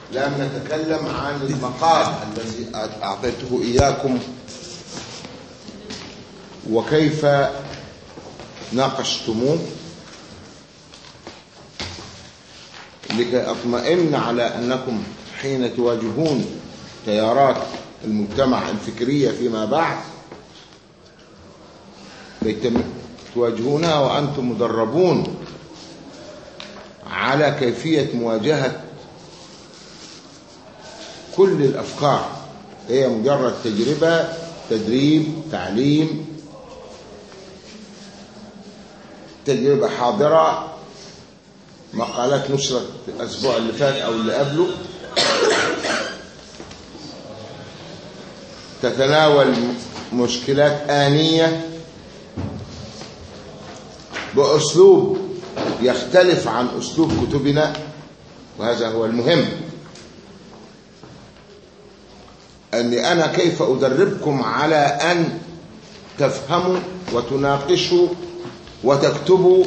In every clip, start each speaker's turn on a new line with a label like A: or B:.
A: لم نتكلم عن المقال الذي أعطيته إياكم وكيف ناقشتموه لكي أطمئن على أنكم حين تواجهون تيارات المجتمع الفكرية فيما بعد تواجهونها وأنتم مدربون على كيفية مواجهة كل الأفكار هي مجرد تجربة تدريب تعليم تجربة حاضرة مقالات نشرت الأسبوع اللي فات أو اللي قبله تتناول مشكلات آنية بأسلوب يختلف عن أسلوب كتبنا وهذا هو المهم أني أنا كيف أدربكم على أن تفهموا وتناقشوا وتكتبوا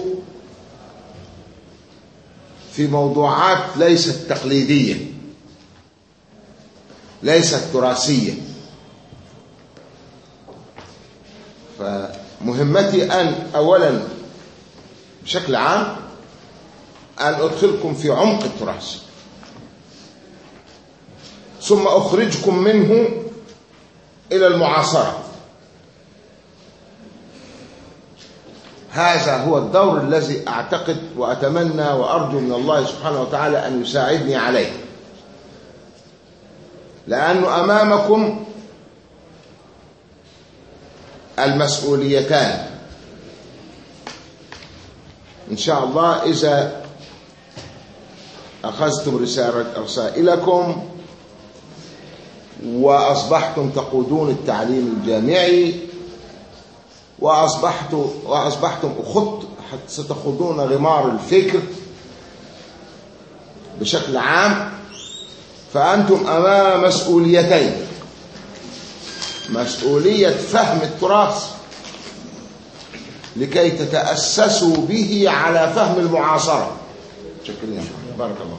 A: في موضوعات ليست تقليدية ليست تراثية فمهمتي أن أولا بشكل عام أن أدخلكم في عمق التراث ثم أخرجكم منه إلى المعاصرة هذا هو الدور الذي أعتقد وأتمنى وأرجو من الله سبحانه وتعالى أن يساعدني عليه لأنه أمامكم المسؤوليتان إن شاء الله إذا أخذتم رسائلكم وأصبحتم تقودون التعليم الجامعي وأصبحت وأصبحتم أخذت ستخوضون غمار الفكر بشكل عام فأنتم أمام مسؤوليتين مسؤولية فهم التراث لكي تتأسسوا به على فهم المعاصرة شكرا بارك الله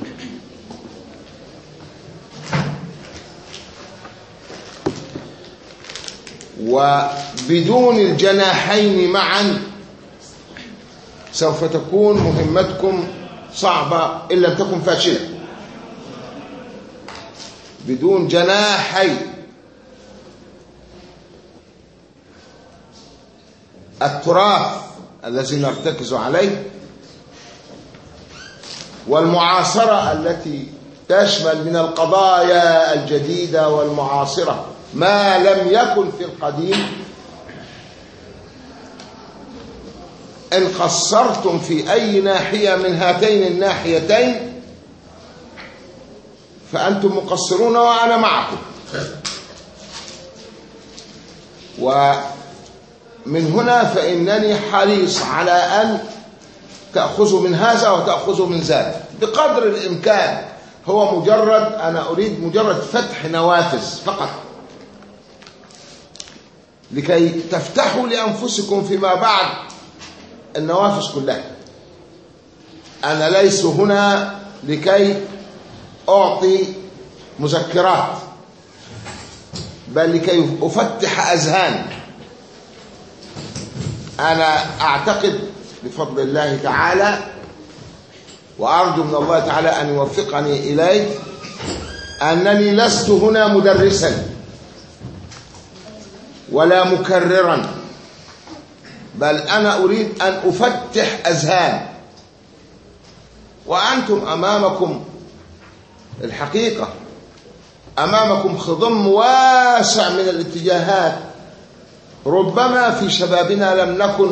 A: وبدون الجناحين معا سوف تكون مهمتكم صعبة إن لم تكن فاشلة بدون جناحي التراث الذي نرتكز عليه والمعاصرة التي تشمل من القضايا الجديدة والمعاصرة ما لم يكن في القديم إن قصرتم في أي ناحية من هاتين الناحيتين فأنتم مقصرون وأنا معكم ومن هنا فإنني حريص على أن تأخذوا من هذا وتأخذوا من ذاك بقدر الإمكان هو مجرد أنا أريد مجرد فتح نوافذ فقط لكي تفتحوا لأنفسكم فيما بعد النوافذ كلها أنا ليس هنا لكي أعطي مذكرات بل لكي أفتح أذهان أنا أعتقد بفضل الله تعالى وأرجو من الله تعالى أن يوفقني إليه أنني لست هنا مدرسا ولا مكررا بل أنا أريد أن أفتح أذهان وأنتم أمامكم الحقيقة أمامكم خضم واسع من الاتجاهات ربما في شبابنا لم نكن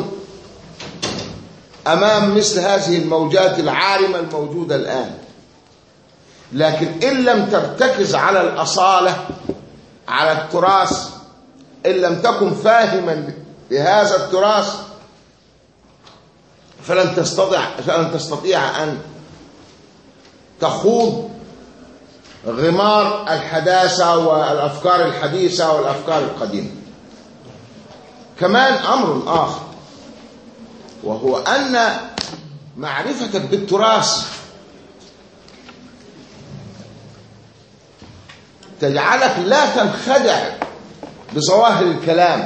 A: أمام مثل هذه الموجات العارمة الموجودة الآن لكن إن لم ترتكز على الأصالة على التراث إن لم تكن فاهما لهذا التراث فلن تستطيع فلن تستطيع أن تخوض غمار الحداثة والأفكار الحديثة والأفكار القديمة كمان أمر آخر وهو أن معرفتك بالتراث تجعلك لا تنخدع بظواهر الكلام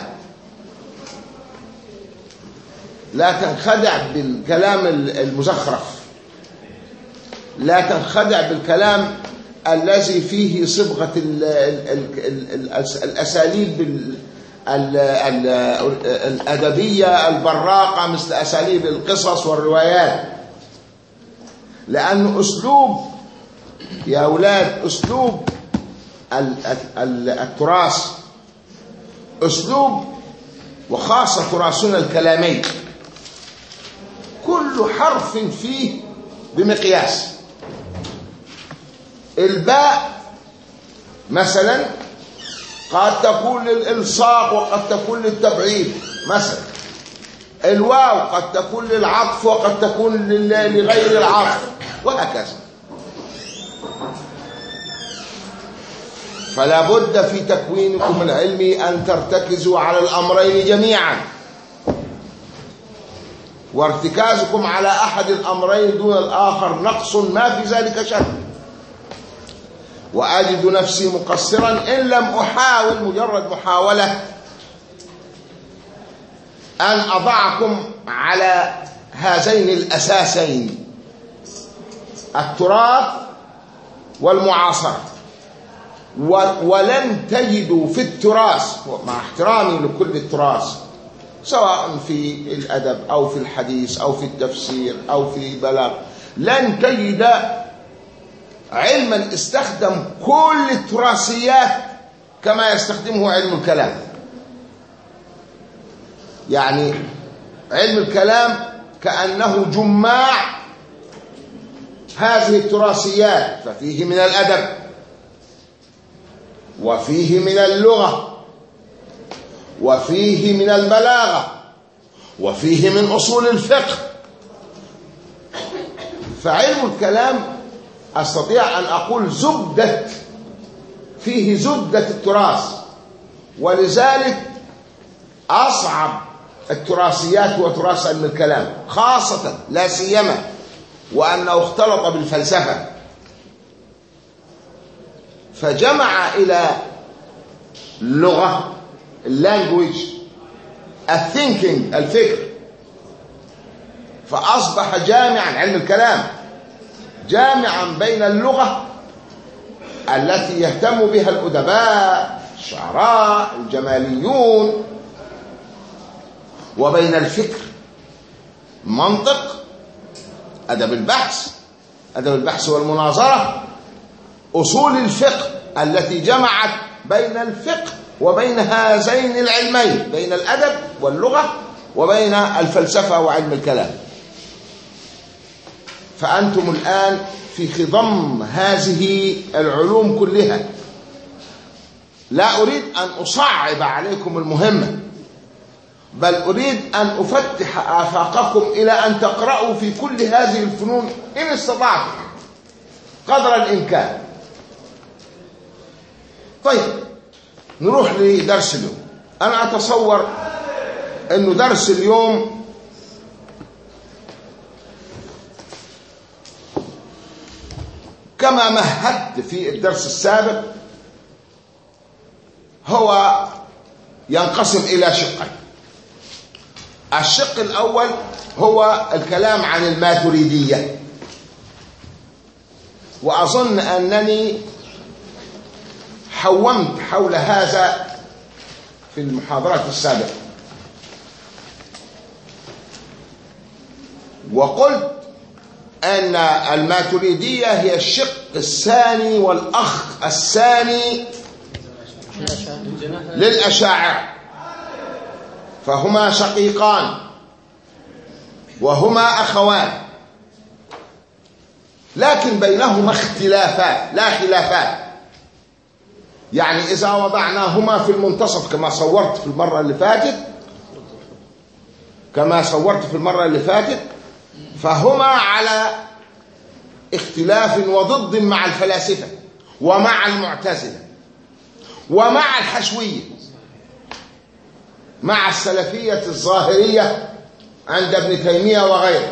A: لا تنخدع بالكلام المزخرف لا تنخدع بالكلام الذي فيه صبغة ال ال ال الأساليب ال ال الأدبية البراقة مثل أساليب القصص والروايات لأن أسلوب يا أولاد أسلوب التراث أسلوب وخاصة تراثنا الكلامي كل حرف فيه بمقياس الباء مثلا قد تكون للإلصاق وقد تكون للتبعيد مثلا الواو قد تكون للعطف وقد تكون لغير العطف وهكذا فلا بد في تكوينكم العلمي أن ترتكزوا على الأمرين جميعا وارتكازكم على أحد الأمرين دون الآخر نقص ما في ذلك شك وأجد نفسي مقصرا إن لم أحاول مجرد محاولة أن أضعكم على هذين الأساسين التراث والمعاصرة ولن تجدوا في التراث مع احترامي لكل التراث سواء في الأدب أو في الحديث أو في التفسير أو في البلاغ لن تجد علما استخدم كل التراثيات كما يستخدمه علم الكلام يعني علم الكلام كأنه جماع هذه التراثيات ففيه من الأدب وفيه من اللغة وفيه من البلاغة وفيه من أصول الفقه فعلم الكلام أستطيع أن أقول زبدة فيه زبدة التراث ولذلك أصعب التراثيات هو تراث علم الكلام خاصة لا سيما وأنه اختلط بالفلسفة فجمع إلى اللغة اللانجويج الثينكينج الفكر فأصبح جامعا علم الكلام جامعا بين اللغة التي يهتم بها الأدباء الشعراء الجماليون وبين الفكر منطق أدب البحث أدب البحث والمناظرة أصول الفقه التي جمعت بين الفقه وبين هذين العلمين بين الأدب واللغة وبين الفلسفة وعلم الكلام فأنتم الآن في خضم هذه العلوم كلها لا أريد أن أصعب عليكم المهمة بل أريد أن أفتح آفاقكم إلى أن تقرأوا في كل هذه الفنون إن استطعتم قدر الإمكان طيب نروح لدرس اليوم أنا أتصور أنه درس اليوم كما مهدت في الدرس السابق هو ينقسم إلى شقين الشق الأول هو الكلام عن الماتريدية وأظن أنني حومت حول هذا في المحاضرات السابقة وقلت أن الماتريدية هي الشق الثاني والأخ الثاني للأشاعر فهما شقيقان وهما أخوان لكن بينهما اختلافات لا خلافات يعني إذا وضعناهما في المنتصف كما صورت في المرة اللي فاتت كما صورت في المرة اللي فاتت فهما على اختلاف وضد مع الفلاسفة ومع المعتزلة ومع الحشوية مع السلفية الظاهرية عند ابن تيمية وغيره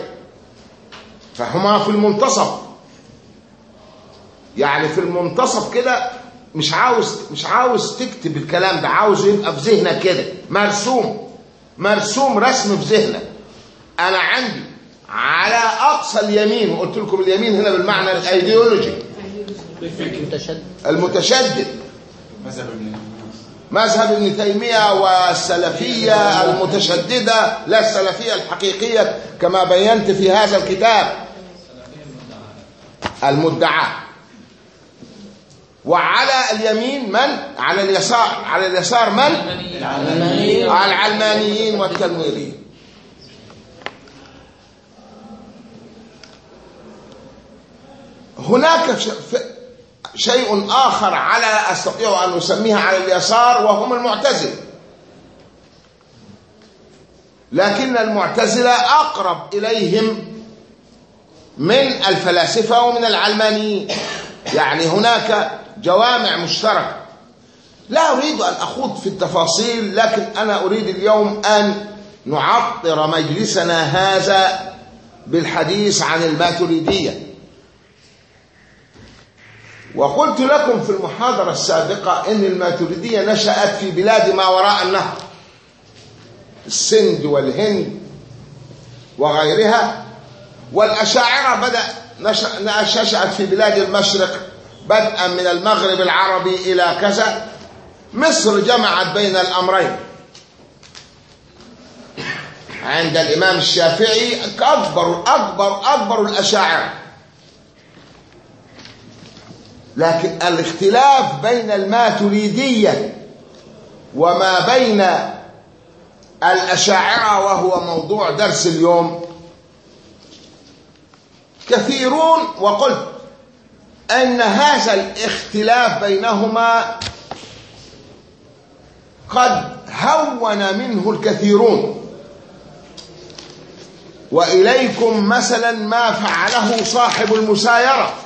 A: فهما في المنتصف يعني في المنتصف كده مش عاوز مش عاوز تكتب الكلام ده عاوز يبقى في ذهنك كده مرسوم مرسوم رسم في ذهنك انا عندي على اقصى اليمين وقلت لكم اليمين هنا بالمعنى الايديولوجي
B: متشدد
A: المتشدد
C: مذهب ابن
A: مذهب ابن تيمية والسلفية المتشددة لا السلفية الحقيقية كما بينت في هذا الكتاب المدعاة وعلى اليمين من على اليسار على اليسار من
B: العلمانية
A: على العلمانيين والتنويريين هناك ش- ف- شيء آخر على أستطيع أن أسميها على اليسار وهم المعتزلة لكن المعتزلة أقرب إليهم من الفلاسفة ومن العلمانيين يعني هناك جوامع مشتركة لا أريد أن أخوض في التفاصيل لكن أنا أريد اليوم أن نعطر مجلسنا هذا بالحديث عن الماتريدية وقلت لكم في المحاضرة السابقة أن الماتريدية نشأت في بلاد ما وراء النهر السند والهند وغيرها والأشاعرة بدأ نشأ- نشأت في بلاد المشرق بدءا من المغرب العربي إلى كذا مصر جمعت بين الأمرين عند الإمام الشافعي أكبر أكبر أكبر الأشاعرة لكن الاختلاف بين الماتريدية وما بين الأشاعرة وهو موضوع درس اليوم كثيرون وقلت أن هذا الاختلاف بينهما قد هون منه الكثيرون وإليكم مثلا ما فعله صاحب المسايرة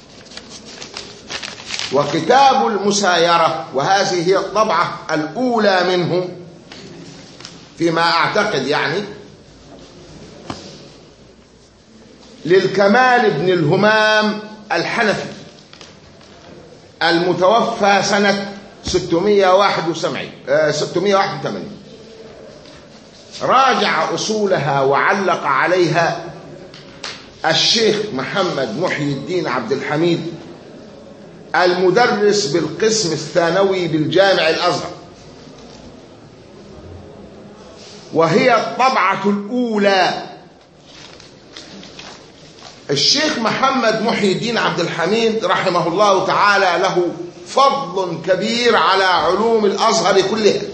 A: وكتاب المسايرة وهذه هي الطبعة الأولى منه فيما أعتقد يعني للكمال بن الهمام الحنفي المتوفى سنة 671 آه، 681 راجع أصولها وعلق عليها الشيخ محمد محي الدين عبد الحميد المدرس بالقسم الثانوي بالجامع الأزهر وهي الطبعة الأولى الشيخ محمد محي الدين عبد الحميد رحمه الله تعالى له فضل كبير على علوم الأزهر كلها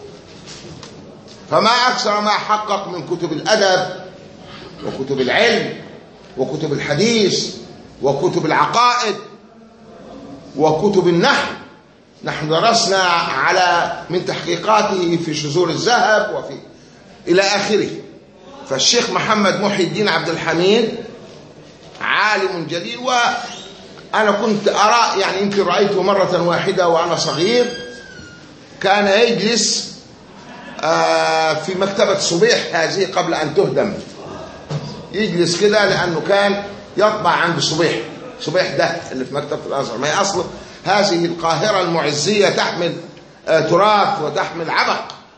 A: فما أكثر ما حقق من كتب الأدب وكتب العلم وكتب الحديث وكتب العقائد وكتب النحو نحن درسنا على من تحقيقاته في شذور الذهب وفي إلى آخره فالشيخ محمد محي الدين عبد الحميد عالم جليل وأنا كنت أرى يعني يمكن رأيته مرة واحدة وأنا صغير كان يجلس آه، في مكتبة صبيح هذه قبل أن تهدم يجلس كده لأنه كان يطبع عند صبيح صبيح ده اللي في مكتبة الأزهر ما هي أصل هذه القاهرة المعزية تحمل آه، تراث وتحمل عبق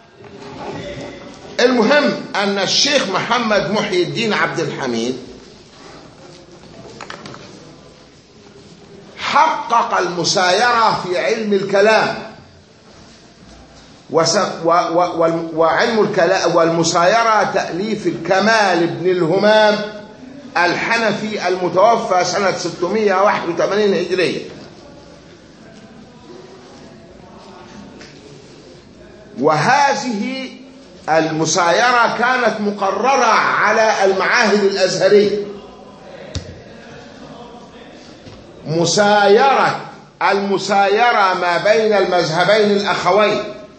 A: المهم أن الشيخ محمد محي الدين عبد الحميد حقق المسايرة في علم الكلام وس... و... و... وال- وعلم الكلام والمسايرة تأليف الكمال بن الهمام الحنفي المتوفى سنة 681 هجرية وهذه المسايرة كانت مقررة على المعاهد الأزهرية مسايرة المسايرة ما بين المذهبين الأخوين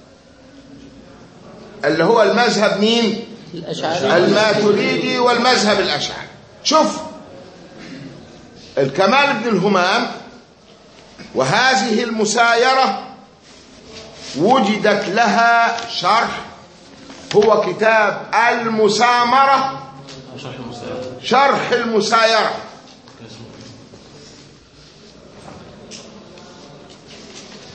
A: اللي هو المذهب مين؟
B: الأشعري
A: الماتريدي والمذهب الأشعري شوف الكمال بن الهمام وهذه المسايرة وجدت لها شرح هو كتاب المسامرة شرح المسايرة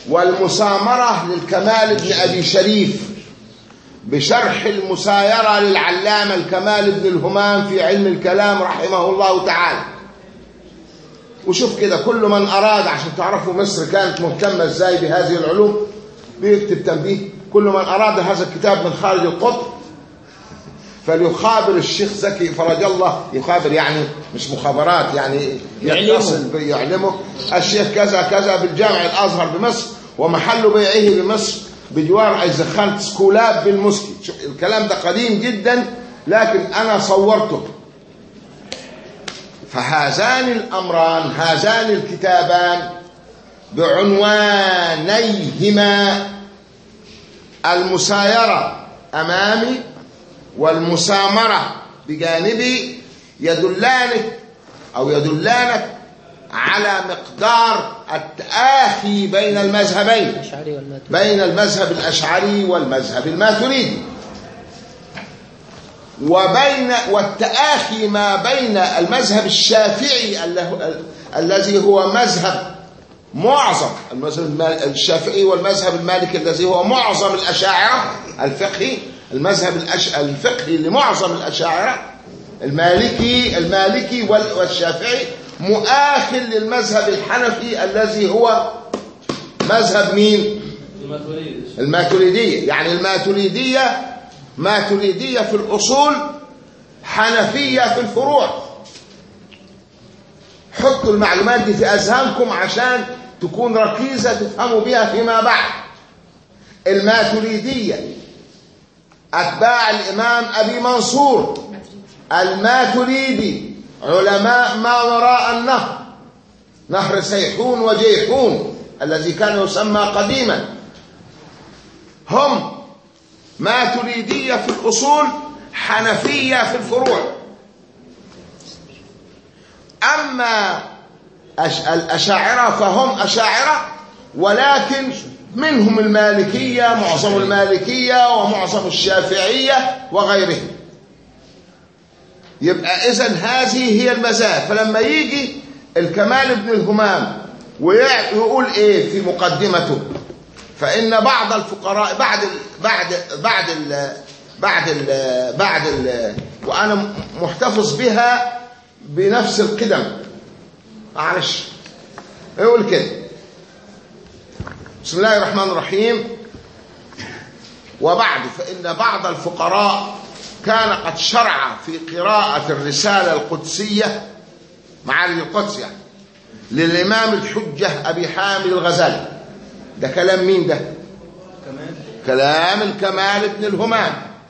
A: والمسامرة للكمال بن أبي شريف بشرح المسايرة للعلامة الكمال بن الهمام في علم الكلام رحمه الله تعالى وشوف كده كل من أراد عشان تعرفوا مصر كانت مهتمة ازاي بهذه العلوم بيكتب تنبيه كل من أراد هذا الكتاب من خارج القطب فليخابر الشيخ زكي فرج الله يخابر يعني مش مخابرات يعني
B: يعلمه.
A: يتصل ب- يعلمه الشيخ كذا كذا بالجامع الازهر بمصر ومحل بيعه بمصر بجوار ايزخان سكولاب بالمسكي شوف الكلام ده قديم جدا لكن انا صورته فهذان الامران هذان الكتابان بعنوانيهما المسايرة أمامي والمسامرة بجانبي يدلانك أو يدلانك على مقدار التآخي بين المذهبين
B: الأشعري والماتريدي
A: بين المذهب الأشعري والمذهب الماتريدي وبين والتآخي ما بين المذهب الشافعي ال- الذي هو مذهب معظم المذهب الما- الشافعي والمذهب المالكي الذي هو معظم الأشاعرة الفقهي المذهب الأش... الفقهي لمعظم الأشاعرة المالكي المالكي وال- والشافعي مؤاخل للمذهب الحنفي الذي هو مذهب مين؟ الماتريدية يعني الماتريدية ماتريدية في الأصول حنفية في الفروع حطوا المعلومات دي في أذهانكم عشان تكون ركيزة تفهموا بها فيما بعد الماتريدية أتباع الإمام أبي منصور الماتريدي علماء ما وراء النهر نهر سيحون وجيحون الذي كان يسمى قديما هم ماتريدية في الأصول حنفية في الفروع أما أش- الأشاعرة فهم أشاعرة ولكن منهم المالكية معظم المالكية ومعظم الشافعية وغيرهم يبقى إذا هذه هي المذاهب فلما يجي الكمال بن الهمام ويقول إيه في مقدمته فإن بعض الفقراء بعد ال بعد بعد ال بعد ال بعد ال وأنا محتفظ بها بنفس القدم معلش يقول كده بسم الله الرحمن الرحيم وبعد فإن بعض الفقراء كان قد شرع في قراءة الرسالة القدسية معالي القدس يعني للإمام الحجة أبي حامد الغزالي ده كلام مين ده كلام الكمال بن الهمام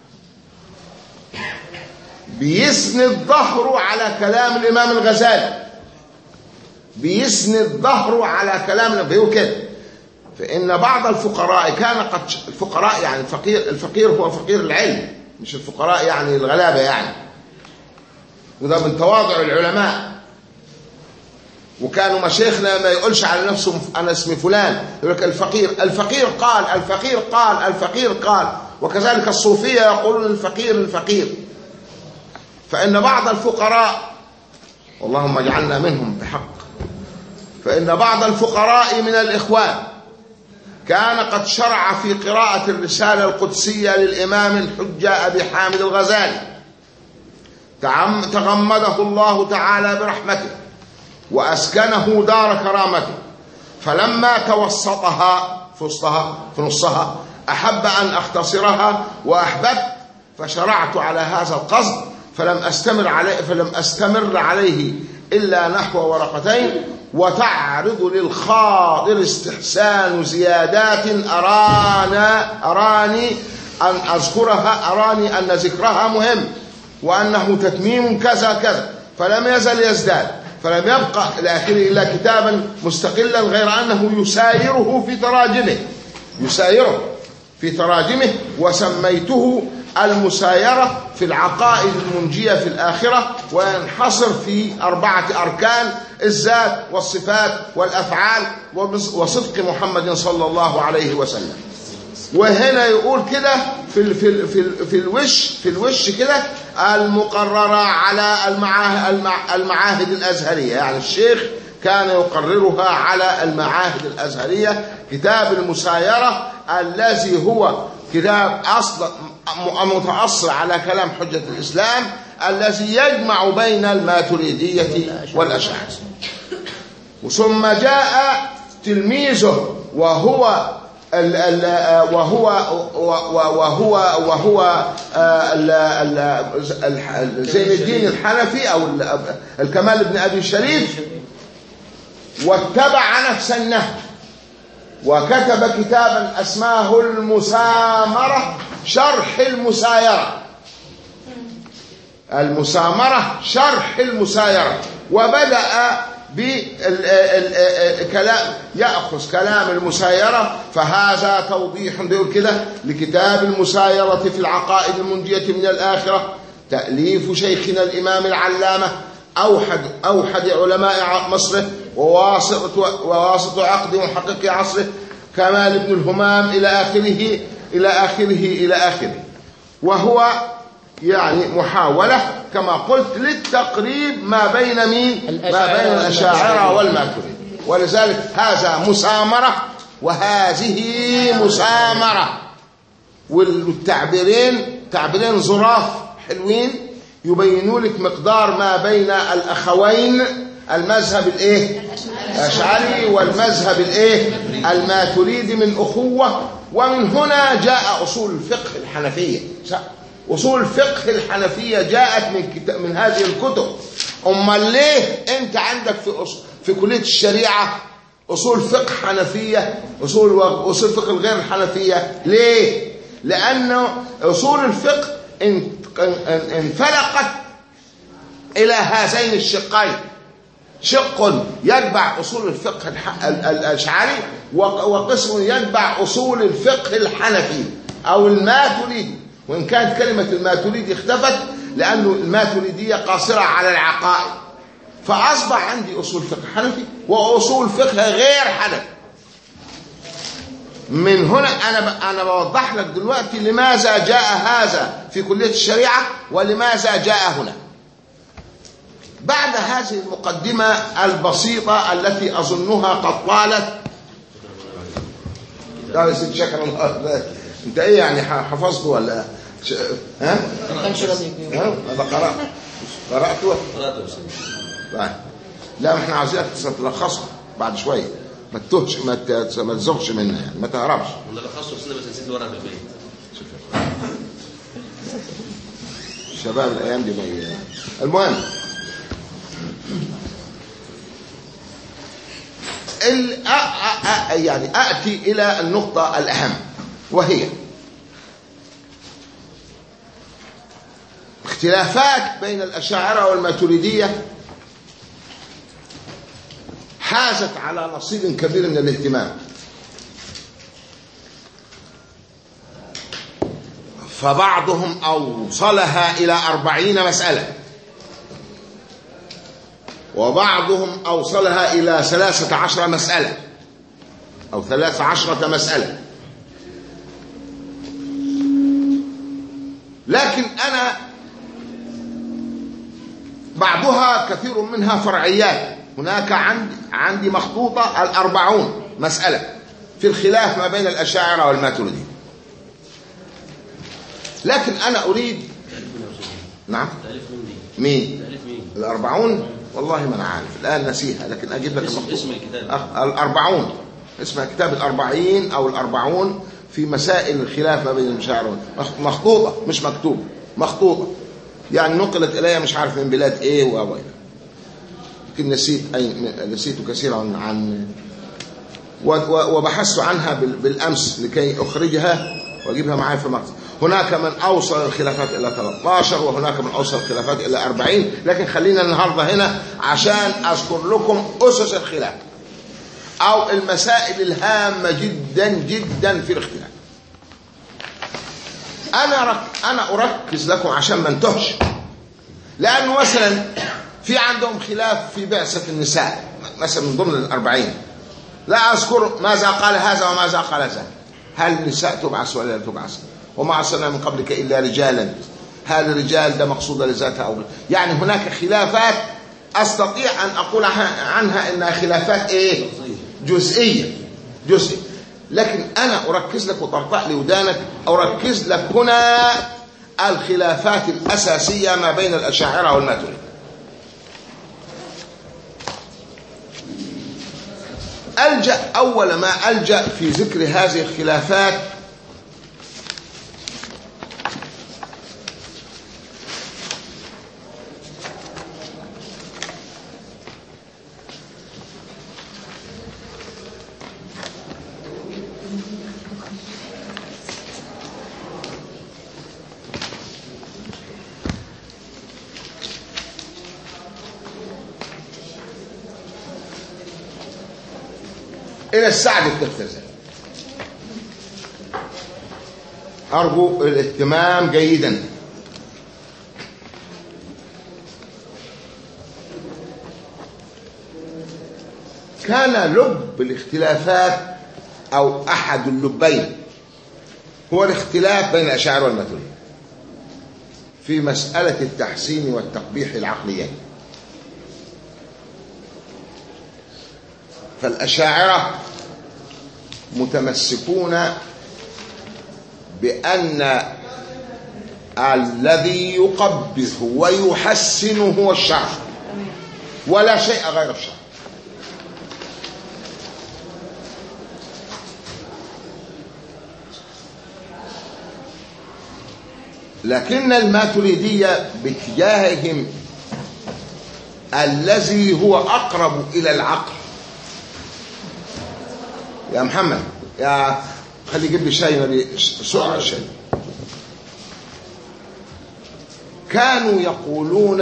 A: بيسند ظهره على كلام الإمام الغزالي بيسند ظهره على كلام بيقول كده فإن بعض الفقراء كان قد الفقراء يعني الفقير الفقير هو فقير العلم مش الفقراء يعني الغلابة يعني وده من تواضع العلماء وكانوا مشايخنا ما يقولش على نفسه انا اسمي فلان يقول لك الفقير الفقير قال الفقير قال الفقير قال وكذلك الصوفيه يقولون الفقير الفقير فان بعض الفقراء اللهم اجعلنا منهم بحق فان بعض الفقراء من الاخوان كان قد شرع في قراءه الرساله القدسيه للامام الحجه ابي حامد الغزالي تعم- تغمده الله تعالى برحمته وأسكنه دار كرامته فلما توسطها في وسطها في نصها أحب أن أختصرها وأحببت فشرعت على هذا القصد فلم أستمر عليه فلم أستمر عليه إلا نحو ورقتين وتعرض للخاطر استحسان زيادات أرانا أراني أن أذكرها أراني أن ذكرها مهم وأنه تتميم كذا كذا فلم يزل يزداد فلم يبقى إلى آخره إلا كتابا مستقلا غير أنه يسايره في تراجمه يسايره في تراجمه وسميته المسايرة في العقائد المنجية في الآخرة وينحصر في أربعة أركان الذات والصفات والأفعال وصدق محمد صلى الله عليه وسلم وهنا يقول كده في ال في ال في, ال في الوش في الوش كده المقررة على المعاهد, المع المعاهد الأزهرية يعني الشيخ كان يقررها على المعاهد الأزهرية كتاب المسايرة الذي هو كتاب أصل م- متأصل على كلام حجة الإسلام الذي يجمع بين الماتريدية والأشاعرة ثم جاء تلميذه وهو ال ال وهو وهو وهو آه، ال- ال- ال- زين الدين الحنفي او ال- الكمال بن ابي شريف واتبع نفس النهج وكتب كتابا اسماه المسامره شرح المسايره المسامرة شرح المسايرة وبدأ بالكلام يأخذ كلام المسايرة فهذا توضيح بيقول كده لكتاب المسايرة في العقائد المنجية من الآخرة تأليف شيخنا الإمام العلامة أوحد أوحد علماء مصره وواسط وواسط عقد محقق عصره كمال بن الهمام إلى آخره إلى آخره إلى آخره وهو يعني محاولة كما قلت للتقريب ما بين مين ما
B: الأشاعرة
A: بين الأشاعرة والماتريد ولذلك هذا مسامرة وهذه مسامرة والتعبيرين تعبيرين ظراف حلوين يبينوا لك مقدار ما بين الأخوين المذهب الايه الاشعري والمذهب الايه الماتريدي من اخوه ومن هنا جاء اصول الفقه الحنفيه اصول الفقه الحنفيه جاءت من كتاب من هذه الكتب امال ليه انت عندك في أصول في كليه الشريعه اصول فقه حنفيه اصول اصول فقه الغير الحنفيه ليه لانه اصول الفقه ان- ان- انفلقت الى هذين الشقين شق يتبع اصول الفقه الح- ال- الاشعري وق- وقسم يتبع اصول الفقه الحنفي او الماتريدي وان كانت كلمه الماتريدي اختفت لانه الماتريديه قاصره على العقائد فاصبح عندي اصول فقه حنفي واصول فقه غير حنفي من هنا انا ب... انا بوضح لك دلوقتي لماذا جاء هذا في كليه الشريعه ولماذا جاء هنا بعد هذه المقدمة البسيطة التي أظنها قد طالت لا يا سيدي شكرا الله انت ايه يعني ح- حفظته ولا ش... ها؟
B: ما كانش راضي يجيب.
A: ها؟ هذا قرأت قرأته
C: قرأت يا أستاذ.
A: طيب لا ما احنا عاوزينك تلخصها بعد شوية ما تتوهش ما ت- ما تزغش منها يعني ما تهربش
C: والله لخصته في سنة بس نسيت الورقة في البيت
A: الشباب الايام دي ما ي- المهم ال... أ... أ... أ... يعني اتي الى النقطه الاهم وهي اختلافات بين الاشاعره والماتريديه حازت على نصيب كبير من الاهتمام فبعضهم أوصلها إلى أربعين مسألة وبعضهم أوصلها إلى ثلاثة عشر مسألة أو ثلاثة عشرة مسألة لكن أنا بعضها كثير منها فرعيات هناك عندي عندي مخطوطة الأربعون مسألة في الخلاف ما بين الأشاعرة والماتريدية لكن أنا أريد نعم
C: تأليف مين دي؟
A: مين
C: تأليف مين؟
A: الأربعون والله ما أنا عارف الآن نسيها لكن أجيب لك
C: اسم-
A: المخطوط.
C: اسم الكتاب.
A: أخ- الأربعون اسمها كتاب الأربعين أو الأربعون في مسائل الخلاف ما بين المشاعر مخ- مخطوطة مش مكتوبة مخطوطة يعني نقلت إلي مش عارف من بلاد إيه و لكن نسيت أي نسيت كثيرا عن, عن و- و- وبحثت عنها بال- بالأمس لكي أخرجها وأجيبها معايا في المكتب هناك من أوصل الخلافات إلى 13 وهناك من أوصل الخلافات إلى 40 لكن خلينا النهاردة هنا عشان أذكر لكم أسس الخلاف أو المسائل الهامة جدا جدا في الاختلاف أنا رك أنا أركز لكم عشان ما انتهش لأنه مثلا في عندهم خلاف في بعثة النساء مثلا من ضمن الأربعين لا أذكر ماذا قال هذا وماذا قال ذاك هل النساء تبعث ولا لا تبعث وما أرسلنا من قبلك إلا رجالا هل الرجال ده مقصود لذاتها أو لا؟ يعني هناك خلافات أستطيع أن أقول عنها عنها إنها خلافات إيه جزئية جزئية لكن أنا أركز لك وترفع لي ودانك أركز لك هنا الخلافات الأساسية ما بين الأشاعرة والماتريدية ألجأ أول ما ألجأ في ذكر هذه الخلافات إلى السعد الترتزي أرجو الاهتمام جيدا كان لب الاختلافات أو أحد اللبين هو الاختلاف بين الأشاعرة والماتريدية في مسألة التحسين والتقبيح العقليين فالأشاعرة متمسكون بأن الذي يقبح ويحسن هو الشرع ولا شيء غير الشرع لكن الماتريدية باتجاههم الذي هو أقرب إلى العقل يا محمد يا خلي يجيب لي شاي نبي سرعة الشاي كانوا يقولون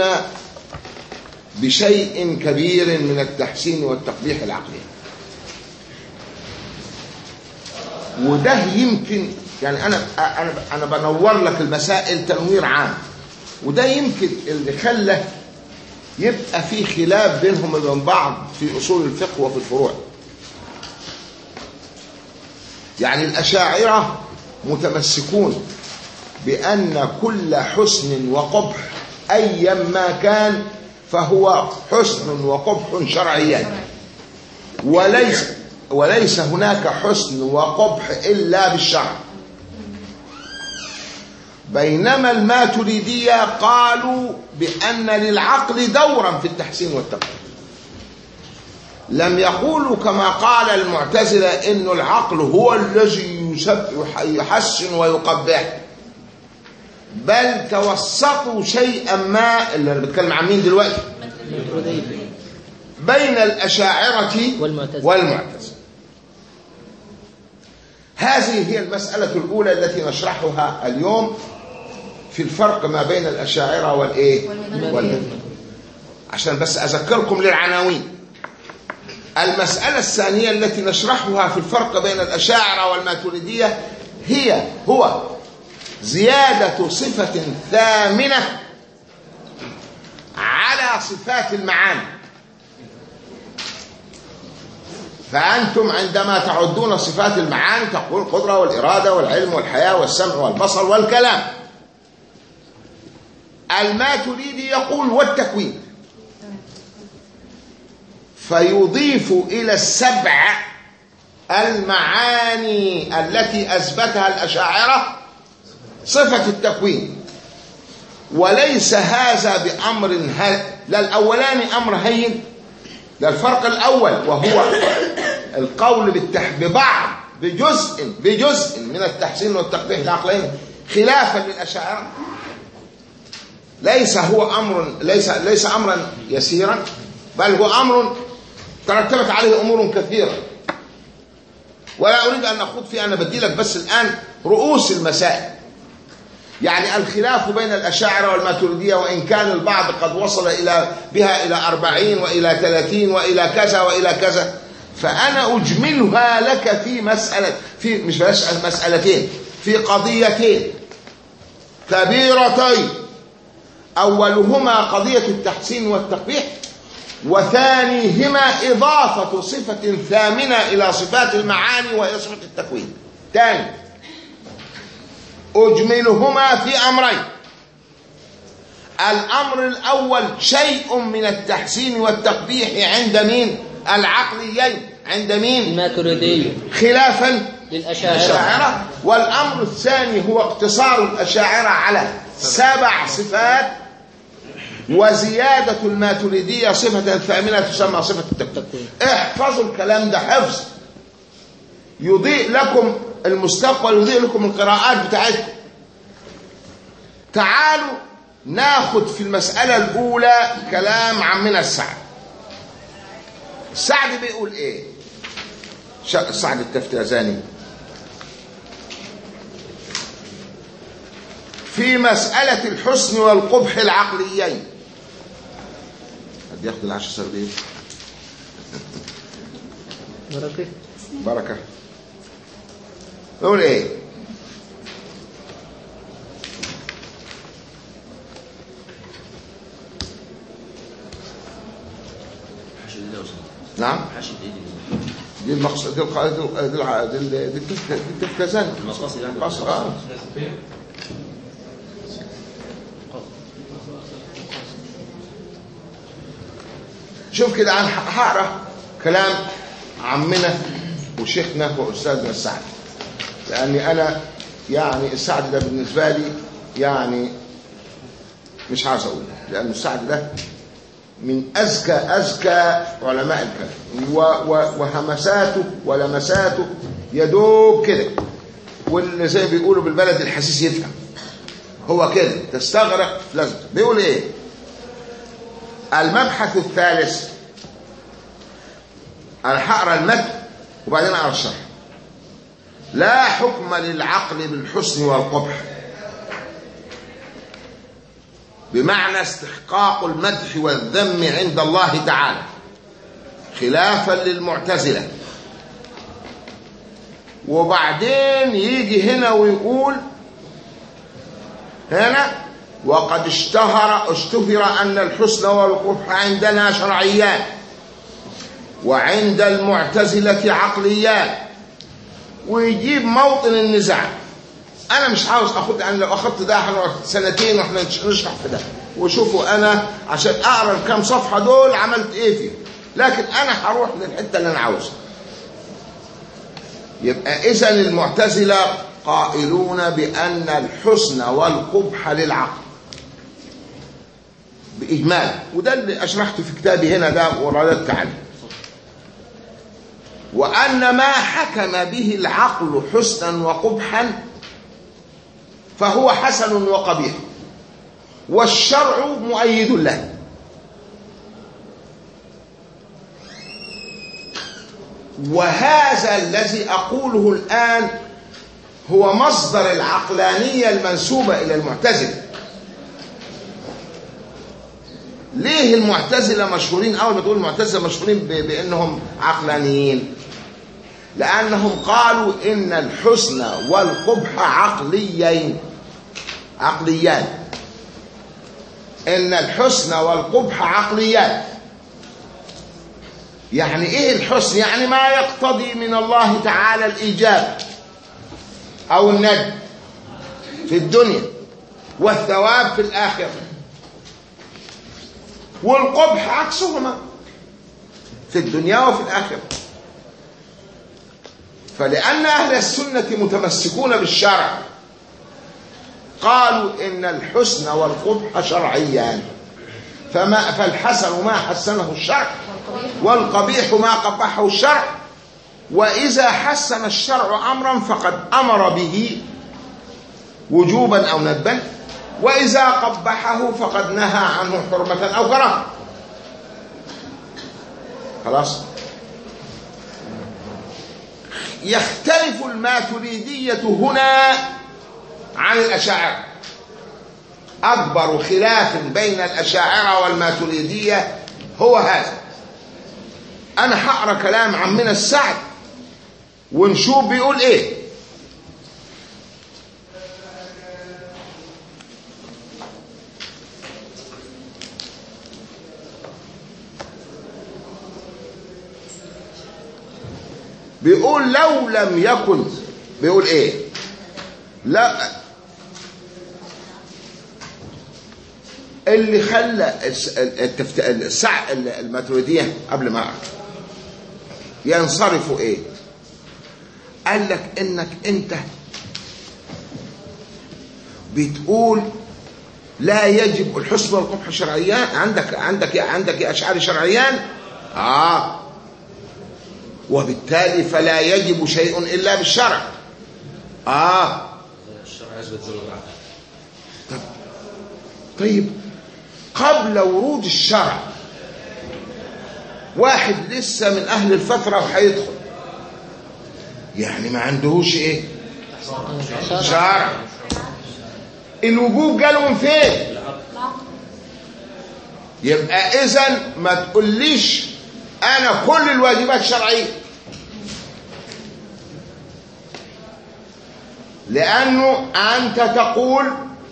A: بشيء كبير من التحسين والتقبيح العقلي وده يمكن يعني انا انا انا بنور لك المسائل تنوير عام وده يمكن اللي خلى يبقى في خلاف بينهم وبين بعض في اصول الفقه وفي الفروع يعني الأشاعرة متمسكون بأن كل حسن وقبح أيا ما كان فهو حسن وقبح شرعيا وليس وليس هناك حسن وقبح إلا بالشرع بينما الماتريدية قالوا بأن للعقل دورا في التحسين والتقبيح لم يقولوا كما قال المعتزلة إن العقل هو الذي يسب يحسن ويقبح بل توسطوا شيئا ما اللي انا بتكلم عن مين دلوقتي بين الأشاعرة
B: والمعتزلة.
A: والمعتزلة هذه هي المسألة الأولى التي نشرحها اليوم في الفرق ما بين الأشاعرة والإيه والمعتزلة عشان بس أذكركم للعناوين المسألة الثانية التي نشرحها في الفرق بين الأشاعرة والماتريدية هي هو زيادة صفة ثامنة على صفات المعاني فأنتم عندما تعدون صفات المعاني تقول القدرة والإرادة والعلم والحياة والسمع والبصر والكلام الماتريدي يقول والتكوين فيضيف إلى السبع المعاني التي أثبتها الأشاعرة صفة التكوين وليس هذا بأمر هل لا الأولاني أمر هين ده الفرق الأول وهو القول بالتح... ببعض بجزء بجزء من التحسين والتقبيح العقلين خلافا للأشاعرة ليس هو أمر ليس ليس أمرا يسيرا بل هو أمر ترتبت عليه أمور كثيرة ولا أريد أن أخوض فيه أنا بدي لك بس الآن رؤوس المسائل يعني الخلاف بين الأشاعرة والماتريدية وإن كان البعض قد وصل إلى بها إلى أربعين وإلى ثلاثين وإلى كذا وإلى كذا فأنا أجملها لك في مسألة في مش بلاش مسألتين في قضيتين كبيرتين أولهما قضية التحسين والتقبيح وثانيهما إضافة صفة ثامنة إلى صفات المعاني وهي صفة التكوين ثاني أجملهما في أمرين الأمر الأول شيء من التحسين والتقبيح عند مين العقليين عند مين
B: الماتريدية
A: خلافا
B: للأشاعرة
A: الأشاعرة والأمر الثاني هو اقتصار الأشاعرة على سبع صفات وزيادة الماتريدية صفة ثامنة تسمى صفة التكوين احفظوا الكلام ده حفظ يضيء لكم المستقبل يضيء لكم القراءات بتاعتكم تعالوا ناخد في المسألة الأولى كلام عمنا السعد السعد بيقول ايه ش- سعد التفتازاني في مسألة الحسن والقبح العقليين قد ياخد العشر سردين
B: بركة
A: بركة يقول ايه
C: حاشي الله وسلم
A: نعم
C: حاشي ايه دي
A: دي المقصد دي الق- دي الق- دي الع- دي ال- دي التف- دي التفتازاني
C: المقاصد يعني
A: قصر اه شوف كده انا هقرا كلام عمنا وشيخنا واستاذنا السعد لاني انا يعني السعد ده بالنسبه لي يعني مش عاوز اقول لان السعد ده من اذكى اذكى علماء الكلام و- و- وهمساته ولمساته يدوب كده واللي زي ما بيقولوا بالبلد الحسيس يفهم هو كده تستغرق لازم بيقول ايه المبحث الثالث انا هقرا المتن وبعدين اقرا الشرح لا حكم للعقل بالحسن والقبح بمعنى استحقاق المدح والذم عند الله تعالى خلافا للمعتزله وبعدين يجي هنا ويقول هنا وقد اشتهر اشتهر أن الحسن والقبح عندنا شرعيان وعند المعتزلة عقليان ويجيب موطن النزاع أنا مش عاوز أخد أنا لو أخدت ده هنقعد سنتين وإحنا نشرح في ده وشوفوا أنا عشان أقرأ الكام صفحة دول عملت إيه فيه لكن أنا هروح للحتة اللي أنا عاوزها يبقى إذا المعتزلة قائلون بأن الحسن والقبح للعقل بإجمال وده اللي أشرحته في كتابي هنا ده ورددت عليه وأن ما حكم به العقل حسنا وقبحا فهو حسن وقبيح والشرع مؤيد له وهذا الذي أقوله الآن هو مصدر العقلانية المنسوبة إلى المعتزلة ليه المعتزلة مشهورين أول ما تقول المعتزلة مشهورين ب- بأنهم عقلانيين لأنهم قالوا إن الحسن والقبح عقليين عقليان إن الحسن والقبح عقليان يعني إيه الحسن يعني ما يقتضي من الله تعالى الإيجاب أو الندب في الدنيا والثواب في الآخرة والقبح عكسهما في الدنيا وفي الآخرة فلأن أهل السنة متمسكون بالشرع قالوا إن الحسن والقبح شرعيان فما فالحسن ما حسنه الشرع والقبيح ما قبحه الشرع وإذا حسن الشرع أمرا فقد أمر به وجوبا أو ندبا وإذا قبحه فقد نهى عنه حرمة أو كراهة خلاص يختلف الماتريدية هنا عن الأشاعرة أكبر خلاف بين الأشاعرة والماتريدية هو هذا أنا هقرا كلام عمنا السعد ونشوف بيقول إيه بيقول لو لم يكن بيقول ايه لا اللي خلى الس- التفت... السع الماتريدية قبل ما أعرف ينصرفوا ايه قال لك انك انت بتقول لا يجب الحسن والقبح شرعيان عندك عندك عندك يا اشعار شرعيان اه وبالتالي فلا يجب شيء الا بالشرع اه
C: الشرع يثبت ذل العقل
A: طيب قبل ورود الشرع واحد لسه من اهل الفتره وهيدخل يعني ما عندهوش ايه شرع الوجوب جاله من فين يبقى اذا ما تقوليش انا كل الواجبات شرعيه لانه انت تقول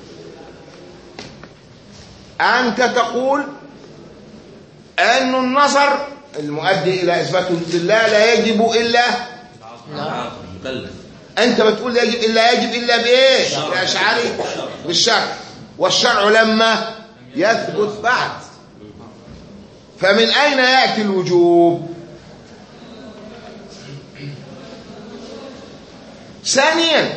A: انت تقول ان النظر المؤدي الى اثبات وجود الله لا يجب الا
C: العقل مكلف
A: انت بتقول لا يجب الا يجب الا بايه يا اشعري بالشرع والشرع لما يثبت بعد فمن اين ياتي الوجوب ثانيا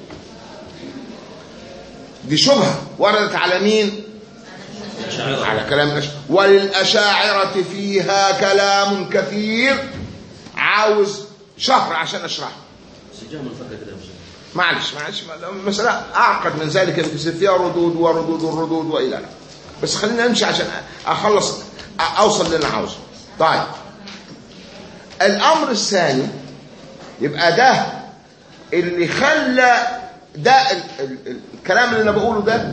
A: دي شبهه وردت على مين على كلام الأش... وللأشاعرة فيها كلام كثير عاوز شهر عشان أشرحه
C: سجام الفكر كده يا مشايخ
A: معلش معلش المسألة أعقد من ذلك بتصير فيها ردود وردود وردود وإلى آخره بس خلينا نمشي عشان أخلص أوصل اللي أنا عاوزه طيب الأمر الثاني يبقى ده اللي خلى ده ال ال ال الكلام اللي أنا بقوله ده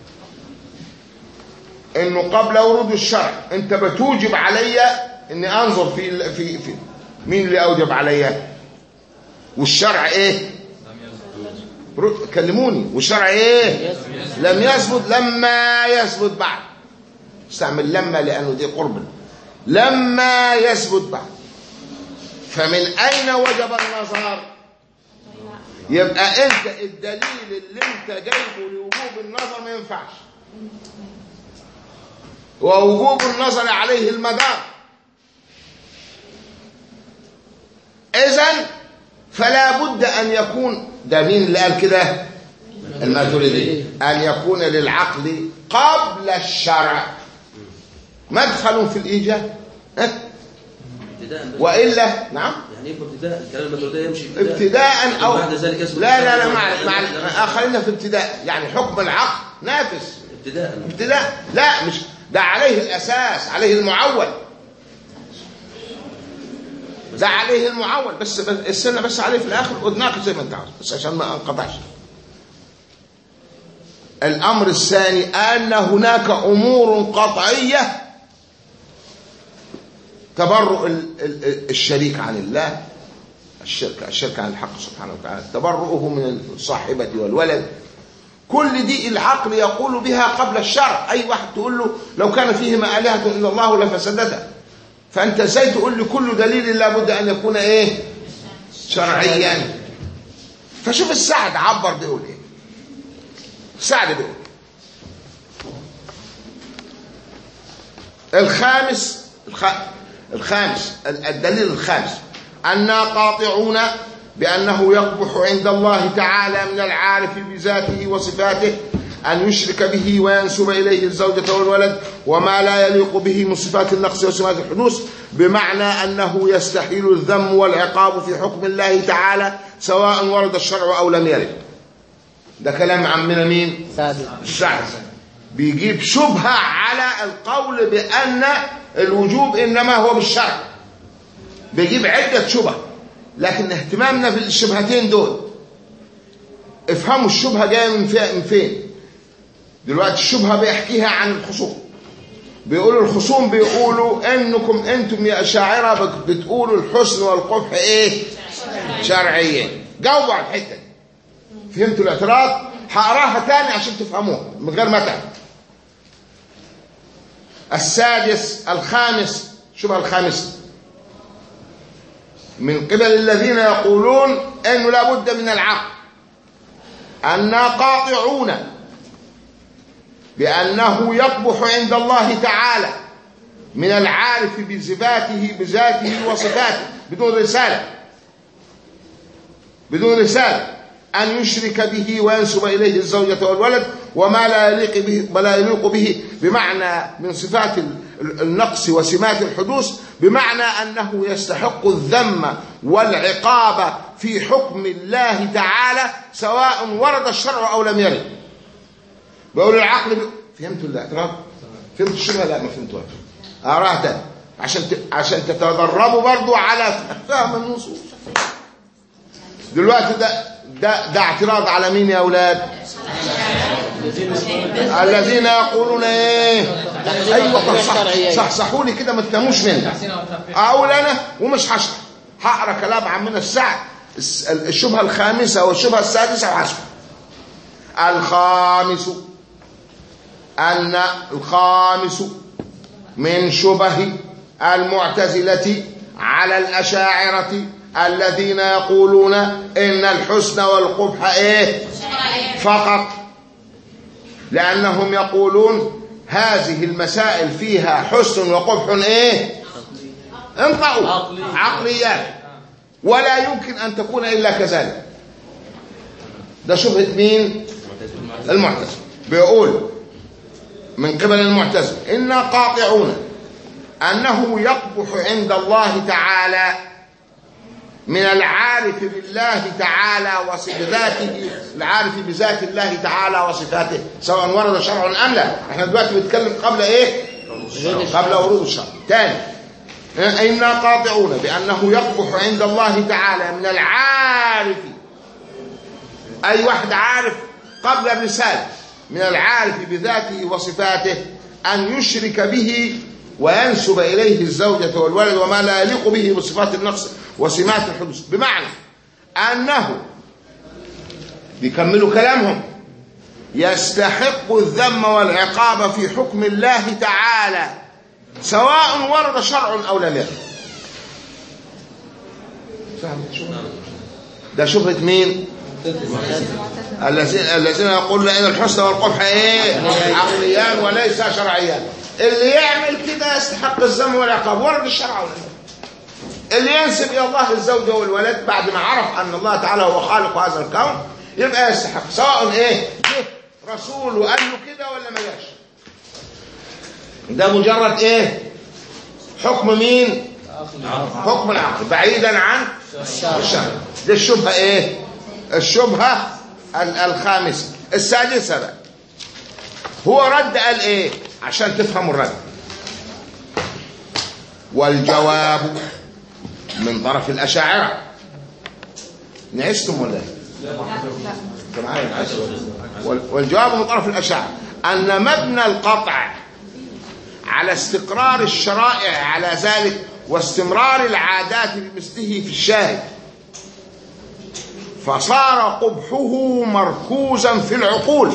A: إنه قبل ورود الشرع أنت بتوجب عليا إني أنظر في ال- في في مين اللي أوجب عليا والشرع إيه؟ رو- كلموني والشرع ايه لم يثبت لما يثبت بعد استعمل لما لانه دي قرب لما يثبت بعد فمن اين وجب النظر يبقى انت الدليل اللي انت جايبه لوجوب النظر ما ينفعش ووجوب النظر عليه المدار اذا فلا بد ان يكون ده مين اللي قال كده الماتريدي ان يكون للعقل قبل الشرع مدخل في الايجاب ها؟
C: ابتداء بس.
A: والا نعم
C: يعني ايه ابتداء الكلام الماتريدي يمشي ابتداء
A: ابتداء او
C: بعد ذلك يثبت
A: لا لا لا
C: الشرع.
A: مع مع آه، خلينا في ابتداء يعني حكم العقل نافس
C: ابتداء
A: ابتداء لا مش ده عليه الاساس عليه المعول ده عليه المعول بس بس السنه بس عليه في الاخر وناقش زي ما انت عاوز بس عشان ما انقطعش الامر الثاني ان هناك امور قطعيه تبرؤ ال- ال- الشريك عن الله الشرك الشرك عن الحق سبحانه وتعالى تبرؤه من الصاحبة والولد كل دي العقل يقول بها قبل الشرع أي واحد تقول له لو كان فيهما آلهة إلا الله لفسدتا فأنت ازاي تقول لي كل دليل لابد أن يكون إيه شرعيا فشوف السعد عبر بيقول إيه السعد بيقول الخامس الخ... الخامس ال- الدليل الخامس أننا قاطعون بأنه يقبح عند الله تعالى من العارف بذاته وصفاته أن يشرك به وينسب إليه الزوجة والولد وما لا يليق به من صفات النقص وصفات الحدوث بمعنى أنه يستحيل الذم والعقاب في حكم الله تعالى سواء ورد الشرع أو لم يرد ده كلام عمنا مين؟
B: ثابت
A: السعد بيجيب شبهة على القول بأن الوجوب إنما هو بالشرع بيجيب عدة شبه لكن اهتمامنا في الشبهتين دول افهموا الشبهة جاية من في- من فين دلوقتي الشبهة بيحكيها عن الخصوم بيقولوا الخصوم بيقولوا انكم انتم يا اشاعره بت- بتقولوا الحسن والقبح ايه شرعيا جاوبوا على الحته دي فهمتوا الاعتراض هقراها تاني عشان تفهموها من غير ما تعب السادس الخامس شبه الخامس من قبل الذين يقولون انه لا بد من العقل أننا قاطعون بأنه يقبح عند الله تعالى من العارف بصفاته بذاته وصفاته بدون رسالة بدون رسالة أن يشرك به وينسب إليه الزوجة والولد وما لا يليق به ولا يليق به بمعنى من صفات ال- ال- النقص وسمات الحدوث بمعنى أنه يستحق الذم والعقاب في حكم الله تعالى سواء ورد الشرع أو لم يرد بقول العقل ب... فهمتوا الاعتراض؟ فهمتوا الشبهة؟ لا ما فهمتوها أراها تاني عشان ت... عشان تتدربوا برضو على فهم النصوص دلوقتي ده ده ده اعتراض على مين يا اولاد الذين يقولون ايه ايوه صح صح صحوا لي كده ما تناموش مني اقول انا ومش هشرح هقرا كلام عمنا السعد الس- الشبهه الخامسه والشبهه السادسه وهشرح الخامس ان الخامس من شبه المعتزلة على الأشاعرة الذين يقولون إن الحسن والقبح إيه فقط لأنهم يقولون هذه المسائل فيها حسن وقبح إيه انطقوا عقليات ولا يمكن أن تكون إلا كذلك ده شبهة مين المعتزلة بيقول من قبل المعتزلة إنا قاطعون أنه يقبح عند الله تعالى من العارف بالله تعالى وصفاته العارف بذات الله تعالى وصفاته سواء ورد شرع أم لا احنا دلوقتي بنتكلم قبل ايه قبل ورود الشرع تاني إنا قاطعون بأنه يقبح عند الله تعالى من العارف أي واحد عارف قبل الرسالة من العارف بذاته وصفاته أن يشرك به وينسب إليه الزوجة والولد وما لا يليق به بصفات النقص وسمات الحدوث بمعنى أنه بيكملوا كلامهم يستحق الذم والعقاب في حكم الله تعالى سواء ورد شرع أو لم يرد فهمت شو ده شبهة مين الذين الذين يقولون ان الحسن والقبح ايه عقليان وليس شرعيان اللي يعمل كده يستحق الذم والعقاب ورد الشرع ولا لا؟ اللي ينسب الى الله الزوجه والولد بعد ما عرف ان الله تعالى هو خالق هذا الكون يبقى يستحق سواء ايه جه رسول وقال له كده ولا ما جاش ده مجرد ايه حكم مين حكم العقل بعيدا عن الشرع دي الشبهه ايه الشبهه ال- الخامسه السادسه بقى هو رد قال ايه عشان تفهموا الرد والجواب من طرف الاشاعره نعستم ولا ايه انت معايا نعست وال- والجواب من طرف الاشاعره ان مبنى القطع على استقرار الشرائع على ذلك واستمرار العادات بمثله في الشارع فصار قبحه مركوزا في العقول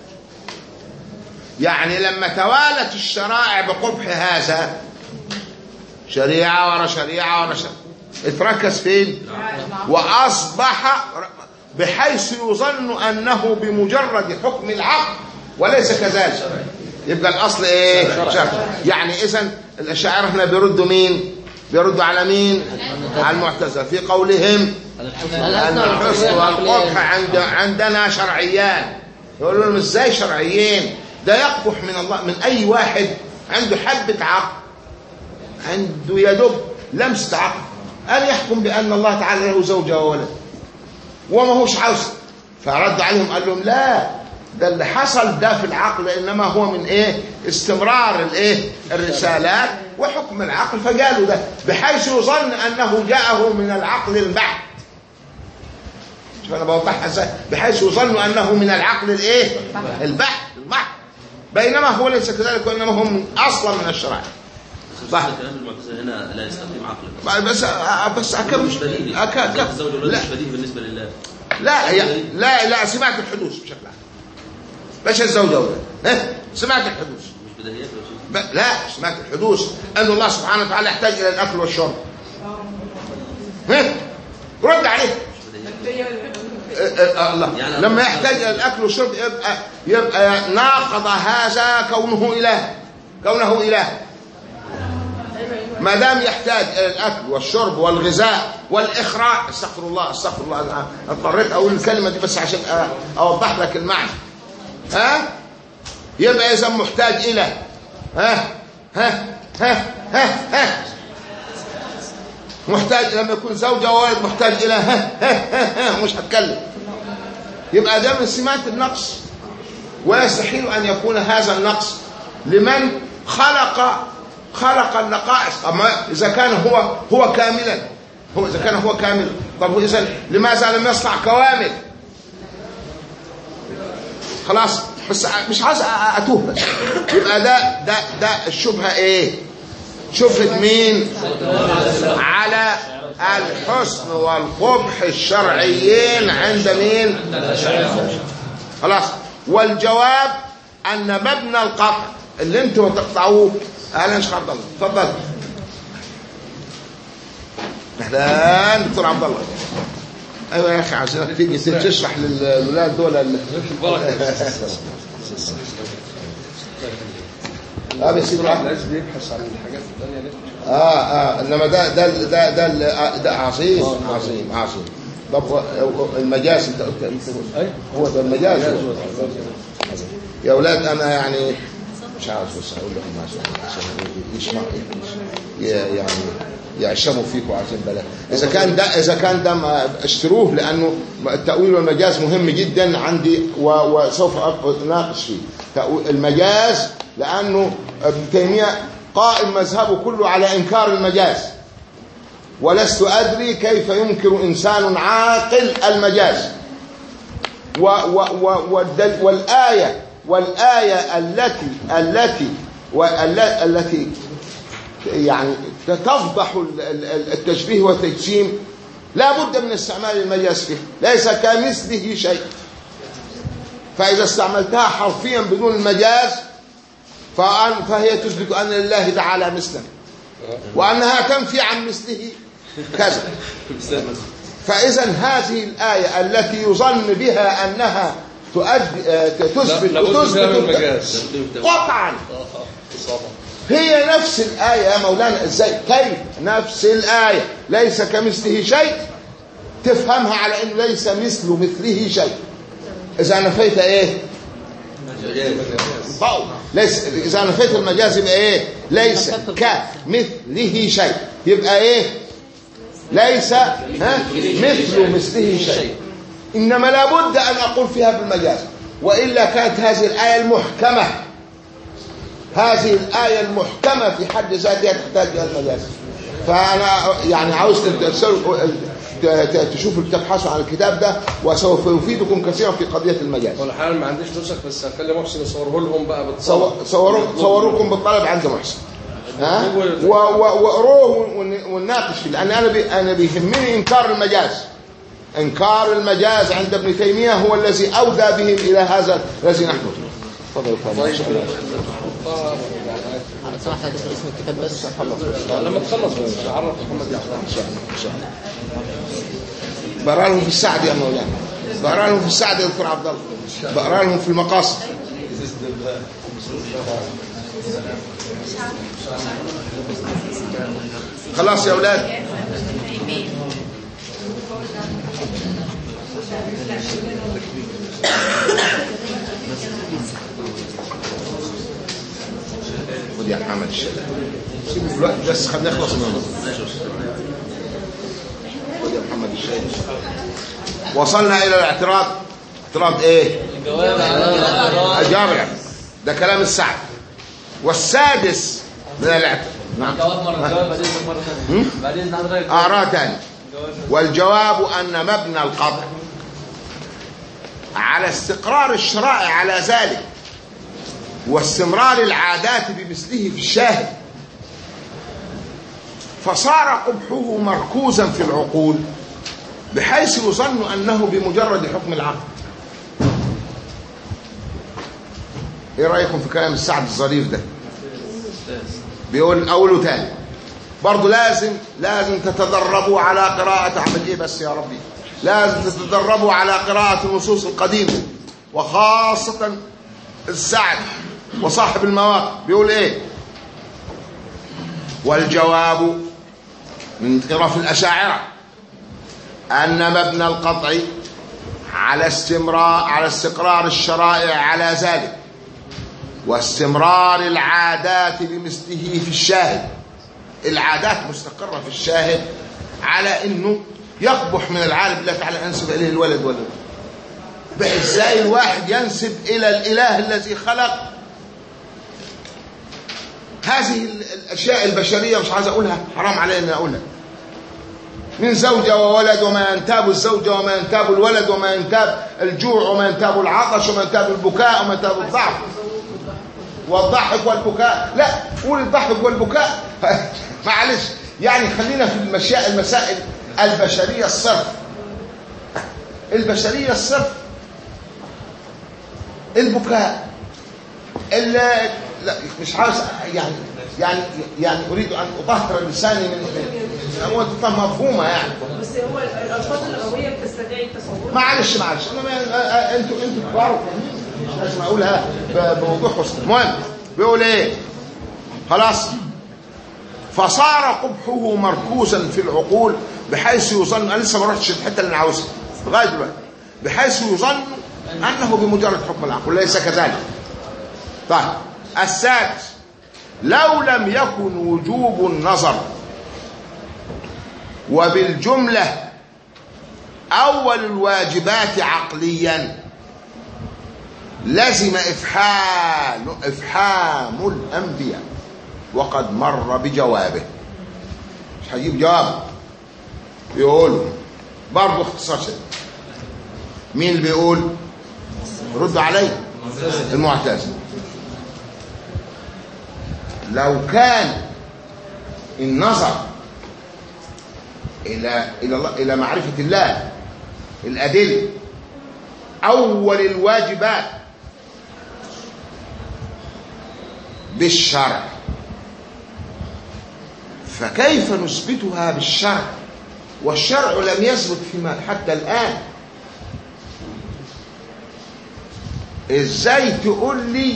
A: يعني لما توالت الشرائع بقبح هذا شريعة ورا شريعة ورا شريعة اتركز فين وأصبح بحيث يظن أنه بمجرد حكم العقل وليس كذلك يبقى الأصل إيه شرع يعني إذن الأشاعرة هنا بيردوا مين بيردوا على مين على المعتزلة في قولهم أن الحسن والقبح عند عندنا شرعيان يقولوا لهم ازاي شرعيين ده يقبح من الله من اي واحد عنده حبة عقل عنده يدب لمسة عقل أن يحكم بأن الله تعالى له زوجة وولد وما هوش عاوز فرد عليهم قال لهم لا ده اللي حصل ده في العقل انما هو من ايه استمرار الايه الرسالات وحكم العقل فقالوا ده بحيث يظن انه جاءه من العقل البحت شوف انا بوضحها ازاي بحيث يظن انه من العقل الايه البحت البحت بينما هو ليس كذلك وانما هو من اصلا من الشرع صح.
C: صح كلام المعتزله هنا لا يستقيم عقلا
A: بس بس اكمل
C: مش بديهي
A: أك... أك...
C: الزوج والولد
A: لا
C: مش بديهي بالنسبه لله
A: لا هي لا لا سمعت الحدوث بشكل عام بس الزوجة ولا ها سمعت الحدوث
C: مش بديهيات يا شيخ
A: ب... لا سمعت الحدوث أن الله سبحانه وتعالى يحتاج إلى الأكل والشرب ها رد عليه أه، أه، الله
C: يعني
A: لما
C: الله-
A: يحتاج إلى الأكل والشرب يبقى يبقى ناقض هذا كونه إله كونه إله ما دام يحتاج الى الاكل والشرب والغذاء والاخراج استغفر الله استغفر الله أنا اضطريت اقول الكلمه دي بس عشان أ- اوضح لك المعنى ها يبقى اذا محتاج الى ها ها ها ها ها محتاج لما يكون زوجة وولد محتاج إلى ها ها ها ها مش هتكلم يبقى ده من سمات النقص ويستحيل أن يكون هذا النقص لمن خلق خلق النقائص أما إذا كان هو هو كاملا هو إذا كان هو كامل طب إذا لماذا لم يصنع كوامل خلاص بس مش عايز أ- أتوه بس يبقى ده ده ده الشبهة إيه شبهة مين على الحسن والقبح الشرعيين عند مين خلاص والجواب ان مبنى القطع اللي انتوا تقطعوه اهلا يا شيخ عبد الله اتفضل اهلا دكتور عبد الله ايوه يا اخي عشان تيجي تشرح للولاد دول ال- اه بس يقول
D: لازم يبحث عن الحاجات الثانيه دي
A: اه اه انما ده ده ده ده, ده, ده عظيم عظيم عظيم طب المجاز انت قلت انت
D: أي.
A: هو ده المجاز يا اولاد انا يعني مش عارف بس اقول لكم عشان عشان يسمع يعني يعشموا فيكم عشان بلا اذا كان ده اذا كان ده ما اشتروه لانه التاويل والمجاز مهم جدا عندي و- وسوف اناقش فيه تأويل- المجاز لانه ابن تيميه قائم مذهبه كله على انكار المجاز ولست ادري كيف ينكر انسان عاقل المجاز و و و والدل والآية والآية التي التي والل- التي يعني تفضح ال- ال- التشبيه والتجسيم لا بد من استعمال المجاز فيه ليس كمثله شيء فإذا استعملتها حرفيا بدون المجاز فأن فهي تثبت أن لله تعالى مثلا وأنها تنفي عن مثله كذا فإذا هذه الآية التي يظن بها أنها تؤدي آه، تثبت
D: لابد من
A: وتثبت
D: فهم
A: الت-
D: المجاز
A: قطعا هي نفس الآية يا مولانا ازاي كيف نفس الآية ليس كمثله شيء تفهمها على انه ليس مثل مثله شيء اذا نفيت ايه طو. ليس اذا نفيت المجاز يبقى ايه ليس كمثله شيء يبقى ايه ليس ها مثل مثله شيء انما لابد ان اقول فيها بالمجاز والا كانت هذه الايه المحكمه هذه الآية المحكمة في حد ذاتها تحتاج إلى المجاز فأنا يعني عاوز ترسلوا- ت- ت- تشوفوا تبحثوا عن الكتاب ده وسوف يفيدكم كثيرا في قضية المجاز
D: وانا حاليا ما عنديش نسخ بس هخلي محسن يصوره لهم بقى
A: صو-
D: بالطبع
A: صوروا صوروكم بالطلب عند محسن ها و- و- وقروه ون- ونناقش فيه لأن أنا بي أنا بيهمني إنكار المجاز إنكار المجاز عند ابن تيمية هو الذي أودى بهم إلى هذا الذي نحن فيه تفضل يا فندم.
B: لو سمحت هتذكر اسم الكتاب بس
D: لما تخلص بس عرف محمد يعقوب
A: بقرا لهم في السعد يا مولانا بقرا لهم في السعد يا دكتور عبد الله بقرا لهم في المقاصد خلاص يا اولاد خد يا محمد الشلال سيبه في الوقت بس خلينا نخلص من الموضوع خد يا محمد الشاي وصلنا الى الاعتراض اعتراض ايه الجامع ده كلام السعد والسادس من الاعتراض نعم
E: جواب مرة جواب بعدين مرة ثانية بعدين حضرتك
A: اقراه تاني والجواب ان مبنى القطع على استقرار الشرائع على ذلك واستمرار العادات بمثله في الشاهد فصار قبحه مركوزا في العقول بحيث يظن انه بمجرد حكم العقل ايه رايكم في كلام السعد الظريف ده بيقول اوله تاني برضه لازم لازم تتدربوا على قراءة أعمل إيه بس يا ربي لازم تتدربوا على قراءة النصوص القديمة وخاصة السعد وصاحب المواقف بيقول إيه والجواب من طرف الأشاعرة أن مبنى القطع على استمرار على استقرار الشرائع على ذلك واستمرار العادات بمثله في الشاهد العادات مستقرة في الشاهد على انه يقبح من العالم الله تعالى انسب اليه الولد ولد بقى ازاي الواحد ينسب الى الاله الذي خلق هذه ال- الاشياء البشريه مش عايز اقولها حرام علي ان اقولها من زوجة وولد وما ينتاب الزوجة وما ينتاب الولد وما ينتاب الجوع وما ينتاب العطش وما ينتاب البكاء وما ينتاب الضعف والضحك والبكاء لا قول الضحك والبكاء معلش يعني خلينا في المشاء المسائل البشرية الصرف البشرية الصرف البكاء ال- لا مش عاوز يعني يعني يعني اريد ان اطهر لساني من من هو مفهومه يعني
F: بس هو الالفاظ اللغويه بتستدعي التصور
A: معلش معلش انا ما- انتوا انتوا كبار وفاهمين. مش لازم اقولها ب- بوضوح وسط المهم بيقول ايه خلاص فصار قبحه مركوزا في العقول بحيث يظن انا لسه ما رحتش الحته اللي انا عاوزها لغايه دلوقتي بحيث يظن انه بمجرد حكم العقل ليس كذلك طيب السادس لو لم يكن وجوب النظر وبالجمله أول الواجبات عقليا لزم إفحام إفحام الأنبياء وقد مر بجوابه مش هجيب جواب يقول برضه اختصار شديد مين اللي بيقول رد علي المعتزله لو كان النظر الى الى الله الى معرفه الله الادله اول الواجبات بالشرع فكيف نثبتها بالشرع والشرع لم يثبت فيما حتى الان ازاي تقول لي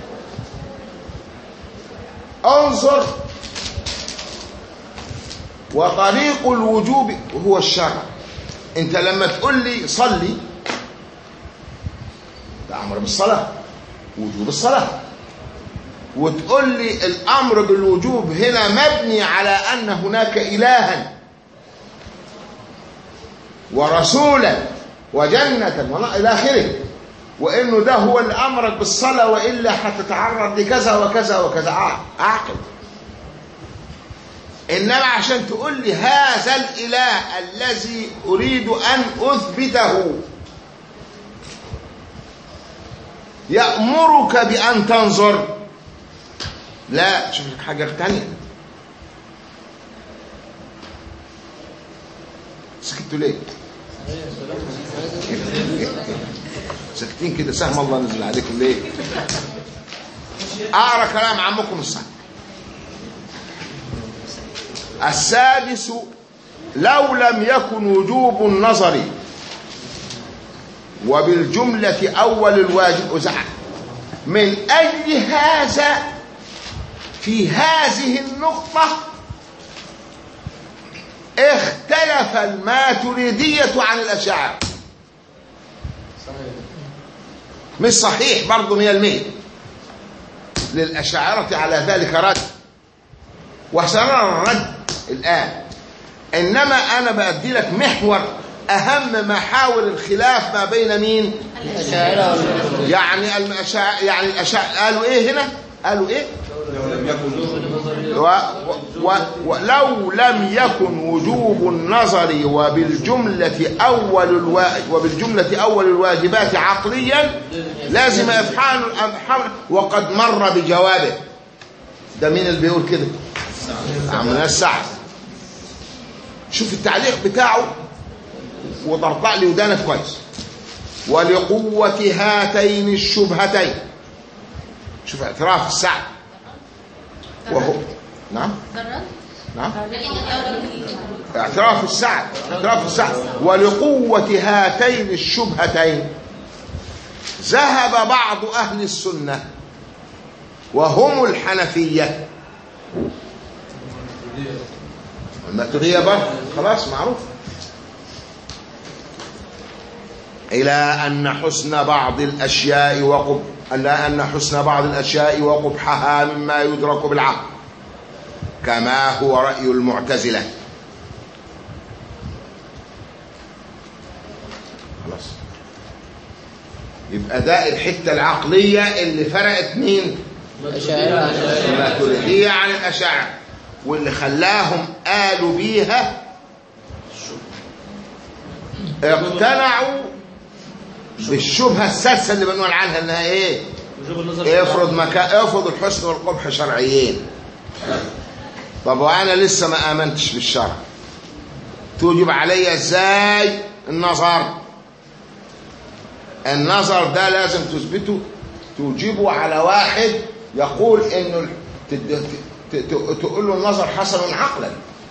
A: انظر وطريق الوجوب هو الشرع انت لما تقول لي صلي ده امر بالصلاه وجوب الصلاه وتقول لي الامر بالوجوب هنا مبني على ان هناك الها ورسولا وجنه ولا- الى اخره وانه ده هو اللي امرك بالصلاه والا هتتعرض لكذا وكذا وكذا آه، اعقل انما عشان تقول لي هذا الاله الذي اريد ان اثبته يامرك بان تنظر لا شوف لك حاجه ثانيه سكتوا ليه ساكتين كده سهم الله نزل عليكم ليه اقرا كلام عمكم الصح السادس لو لم يكن وجوب النظر وبالجملة أول الواجب أزعل من أجل هذا في هذه النقطة اختلف الماتريدية عن الأشاعرة مش صحيح برضه مية المية للأشاعرة على ذلك رد وسنرى الرد الآن إنما أنا بأدي لك محور أهم محاور الخلاف ما بين مين يعني المشاع يعني الأشاع قالوا إيه هنا قالوا إيه و... و... ولو لم يكن وجوب النظر وبالجملة أول الوا... وبالجملة أول الواجبات عقليا لازم إفحام الأفحام وقد مر بجوابه ده مين اللي بيقول كده عمنا السعد شوف التعليق بتاعه وطرطع لي ودانك كويس ولقوة هاتين الشبهتين شوف اعتراف السعد وهو نعم نعم اعتراف السعد اعتراف السعد ولقوة هاتين الشبهتين ذهب بعض أهل السنة وهم الحنفية الماتريدية برضه خلاص معروف إلى أن حسن بعض الأشياء وقب إلى أن حسن بعض الأشياء وقبحها مما يدرك بالعقل كما هو رأي المعتزلة خلاص يبقى ده الحتة العقلية اللي فرقت مين
B: أشاعرة
A: الماتريدية عن الأشاعرة واللي خلاهم قالوا بيها اقتنعوا بالشبهة السادسة اللي بنقول عنها انها ايه
C: وجوب النظر
A: افرض مكا... افرض الحسن والقبح شرعيين طب وانا لسه ما امنتش بالشرع توجب علي ازاي النظر النظر ده لازم تثبته توجبه على واحد يقول انه ال- تد- ت- ت- تقول له النظر حسن عقلا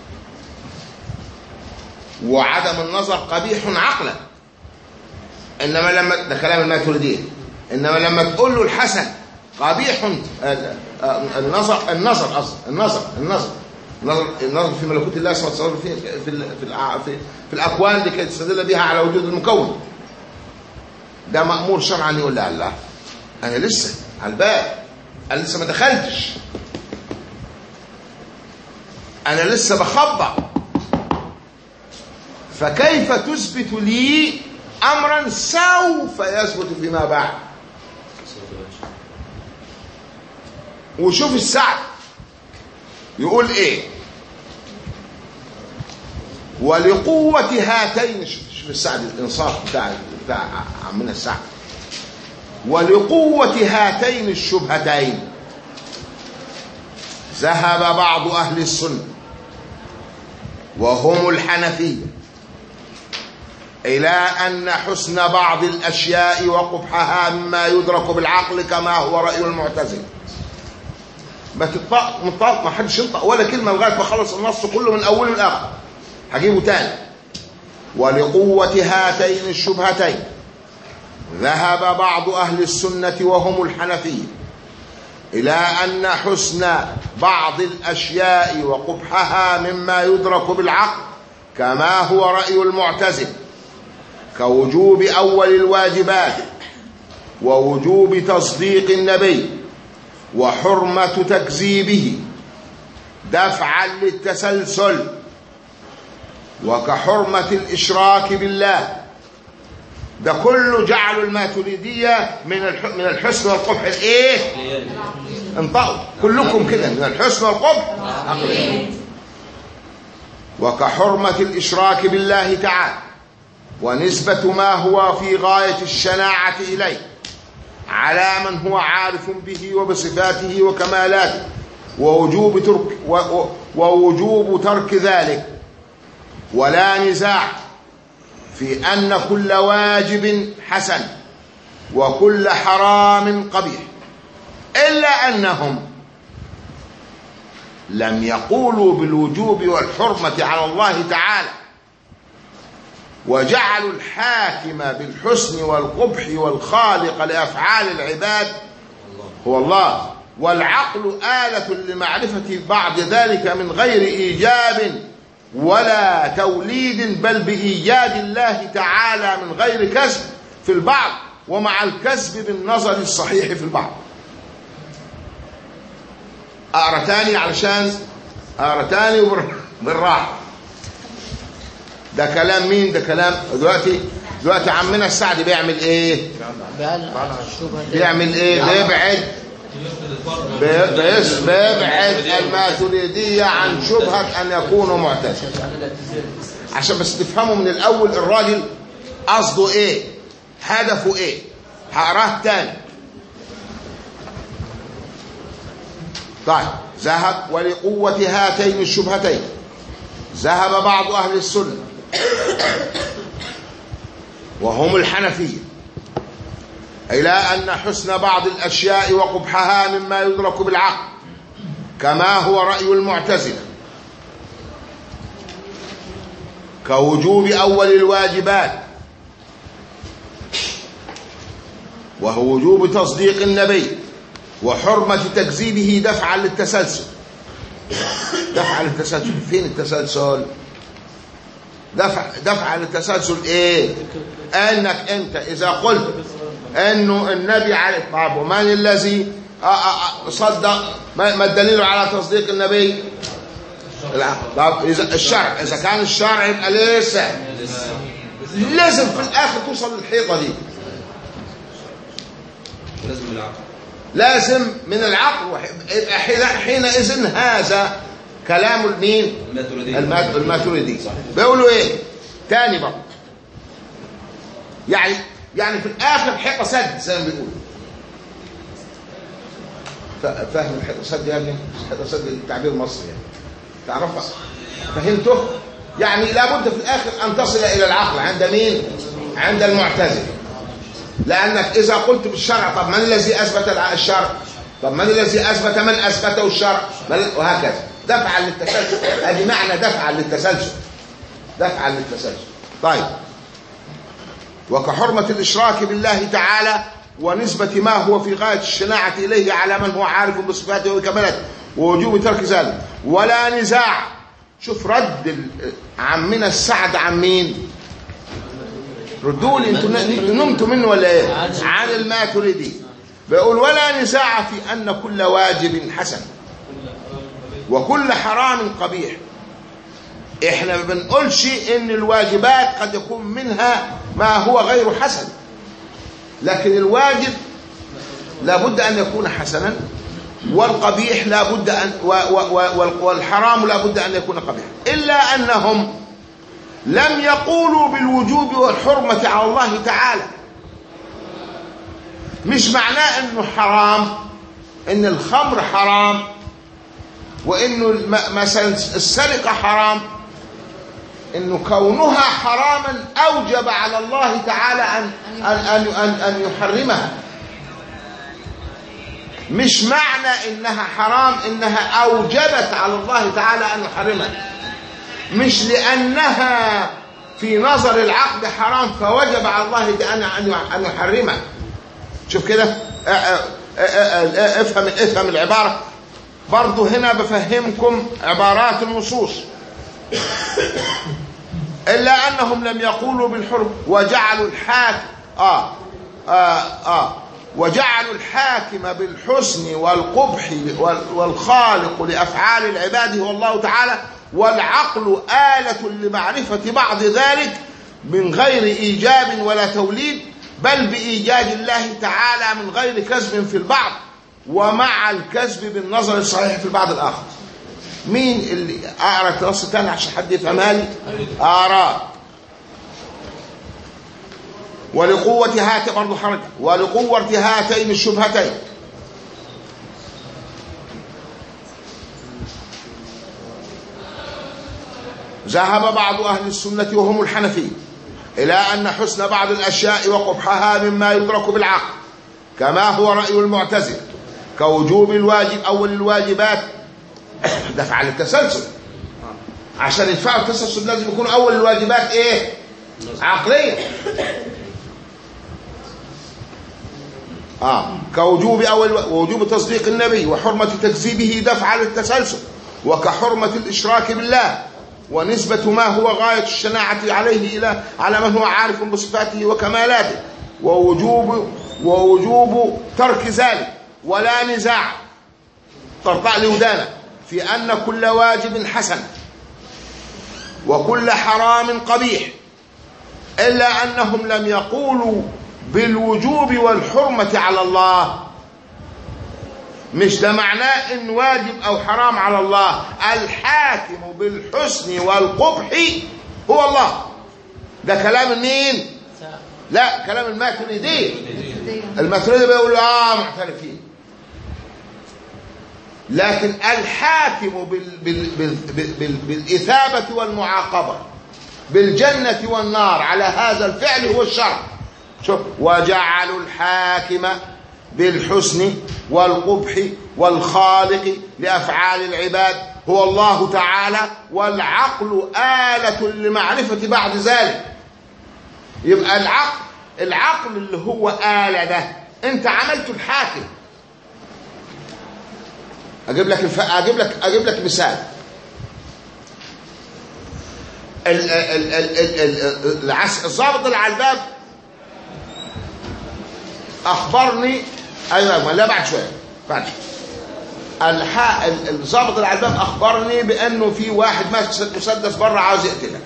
A: وعدم النظر قبيح عقلا انما لما ده كلام الماتريديه انما لما تقول له الحسن قبيح آه، آه، النظر النظر قصدي النظر النظر النظر النظر في ملكوت الله سبحانه وتعالى في في ال- في, الع- في, في الاكوان لكي تستدل بها على وجود المكون ده مأمور شرعا يقول لا لا انا لسه على الباب انا لسه ما دخلتش انا لسه بخبط فكيف تثبت لي امرا سوف يثبت فيما بعد وشوف السعد يقول ايه ولقوة هاتين شوف شوف السعد الانصاف بتاع بتاع عمنا السعد ولقوة هاتين الشبهتين ذهب بعض أهل السنة وهم الحنفية إلى أن حسن بعض الأشياء وقبحها مما يدرك بالعقل كما هو رأي المعتزلة ما تطق مطلق ما حدش ينطق ولا كلمة لغاية ما خلص النص كله من أوله لآخره هجيبه تاني ولقوة هاتين الشبهتين ذهب بعض أهل السنة وهم الحنفية إلى أن حسن بعض الأشياء وقبحها مما يدرك بالعقل كما هو رأي المعتزل كوجوب أول الواجبات ووجوب تصديق النبي وحرمة تكذيبه دفعا للتسلسل وكحرمة الإشراك بالله ده كله جعلوا الماتريدية من الح... من الحسن والقبح الايه انطقوا كلكم كده من الحسن والقبح عقلين وكحرمة الإشراك بالله تعالى ونسبة ما هو في غاية الشناعة إليه على من هو عارف به وبصفاته وكمالاته ووجوب ترك و... و... ووجوب ترك ذلك ولا نزاع في أن كل واجب حسن وكل حرام قبيح إلا أنهم لم يقولوا بالوجوب والحرمة على الله تعالى وجعلوا الحاكم بالحسن والقبح والخالق لأفعال العباد هو الله والعقل آلة لمعرفة بعض ذلك من غير إيجاب ولا توليد بل بإيجاد الله تعالى من غير كسب في البعض ومع الكسب بالنظر الصحيح في البعض أقرأ تاني علشان أقرأ تاني وبر- بالراحة ده كلام مين ده كلام دلوقتي دلوقتي عمنا السعد بيعمل ايه
B: بقى الشبهة دي.
A: بيعمل ايه بيبعد بي- بيس بيبعد الماتريدية عن شبهة أن يكونوا معتزلة عشان بس تفهموا من الأول الراجل قصده إيه هدفه إيه هقراه تاني طيب ذهب ولقوة هاتين الشبهتين ذهب بعض أهل السنة وهم الحنفية إلى أن حسن بعض الأشياء وقبحها مما يدرك بالعقل كما هو رأي المعتزلة كوجوب أول الواجبات وهو وجوب تصديق النبي وحرمة تكذيبه دفعا للتسلسل دفع للتسلسل فين التسلسل دفع دفع للتسلسل ايه انك انت اذا قلت انه النبي عليه طب ومن الذي آ- آ- آ- صدق ما ما الدليل على تصديق النبي العقل طب اذا الشرع اذا كان الشرع يبقى لسه لازم في الاخر توصل للحيطه دي
C: لازم العقل
A: لازم من العقل وح- يبقى حين- حينئذ هذا كلام المين
C: الماتريدي
A: المات- الماتريدي بيقولوا ايه تاني بقى يعني يعني في الاخر حيطه سد زي ما بيقولوا ف- فاهم الحيطه سد يا ابني حيطه سد التعبير المصري يعني تعرفها فهمته يعني لابد في الاخر ان تصل الى العقل عند مين عند المعتزله لانك اذا قلت بالشرع طب من الذي اثبت الع- الشرع طب من الذي اثبت من اثبته الشرع من- وهكذا دفعا للتسلسل ادي معنى دفعا للتسلسل دفعا للتسلسل طيب وكحرمة الإشراك بالله تعالى ونسبة ما هو في غاية الشناعة إليه على من هو عارف بصفاته وكمالاته ووجوب ترك ذلك ولا نزاع شوف رد ال- عمنا السعد عن مين ردوا لي انتوا ن- نمتوا منه ولا ايه عن الماتريدي بيقول ولا نزاع في أن كل واجب حسن وكل حرام قبيح احنا ما بنقولش ان الواجبات قد يكون منها ما هو غير حسن لكن الواجب لابد ان يكون حسنا والقبيح لابد ان و و و والحرام لابد ان يكون قبيحا الا انهم لم يقولوا بالوجوب والحرمه على الله تعالى مش معناه انه حرام ان الخمر حرام وانه الم- مثلا السرقه حرام انه كونها حراما اوجب على الله تعالى ان ان ان ان, أن يحرمها مش معنى انها حرام انها اوجبت على الله تعالى ان يحرمها مش لانها في نظر العقل حرام فوجب على الله ان ان ان يحرمها شوف كده اه اه اه اه افهم افهم العباره برضه هنا بفهمكم عبارات النصوص إلا أنهم لم يقولوا بالحرم وجعلوا الحاكم آه آه آه وجعلوا الحاكم بالحسن والقبح وال- والخالق لأفعال العباد هو الله تعالى والعقل آلة لمعرفة بعض ذلك من غير إيجاب ولا توليد بل بإيجاد الله تعالى من غير كذب في البعض ومع الكذب بالنظر الصحيح في البعض الآخر مين اللي اقرا النص تاني عشان حد يفهمها لي اقرا ولقوة هات برضه حركة ولقوة هاتين الشبهتين ذهب بعض أهل السنة وهم الحنفية إلى أن حسن بعض الأشياء وقبحها مما يدرك بالعقل كما هو رأي المعتزلة كوجوب الواجب أول الواجبات دفع للتسلسل عشان يدفعوا التسلسل لازم يكون اول الواجبات ايه عقليه اه كوجوب اول ووجوب تصديق النبي وحرمه تكذيبه دفع للتسلسل وكحرمه الاشراك بالله ونسبة ما هو غاية الشناعة عليه إلى على من هو عارف بصفاته وكمالاته ووجوب ووجوب ترك ذلك ولا نزاع طرطع لي ودانك في أن كل واجب حسن وكل حرام قبيح إلا أنهم لم يقولوا بالوجوب والحرمة على الله مش ده معناه ان واجب او حرام على الله الحاكم بالحسن والقبح هو الله ده كلام مين لا كلام الماتريدي الماتريدي بيقول اه معترفين لكن الحاكم بال بال بال بال بال بالإثابة والمعاقبة بالجنة والنار على هذا الفعل هو الشرع شوف وجعلوا الحاكم بالحسن والقبح والخالق لأفعال العباد هو الله تعالى والعقل آلة لمعرفة بعد ذلك يبقى العقل العقل اللي هو آلة ده انت عملت الحاكم اجيب لك الف... اجيب لك اجيب لك مثال ال... ال... ال... ال... ال... العس... الضابط اللي على الباب اخبرني ايوه لا بعد شويه بعد شويه الح... ال- الضابط اللي على الباب اخبرني بانه في واحد ماسك مسدس بره عاوز يقتلك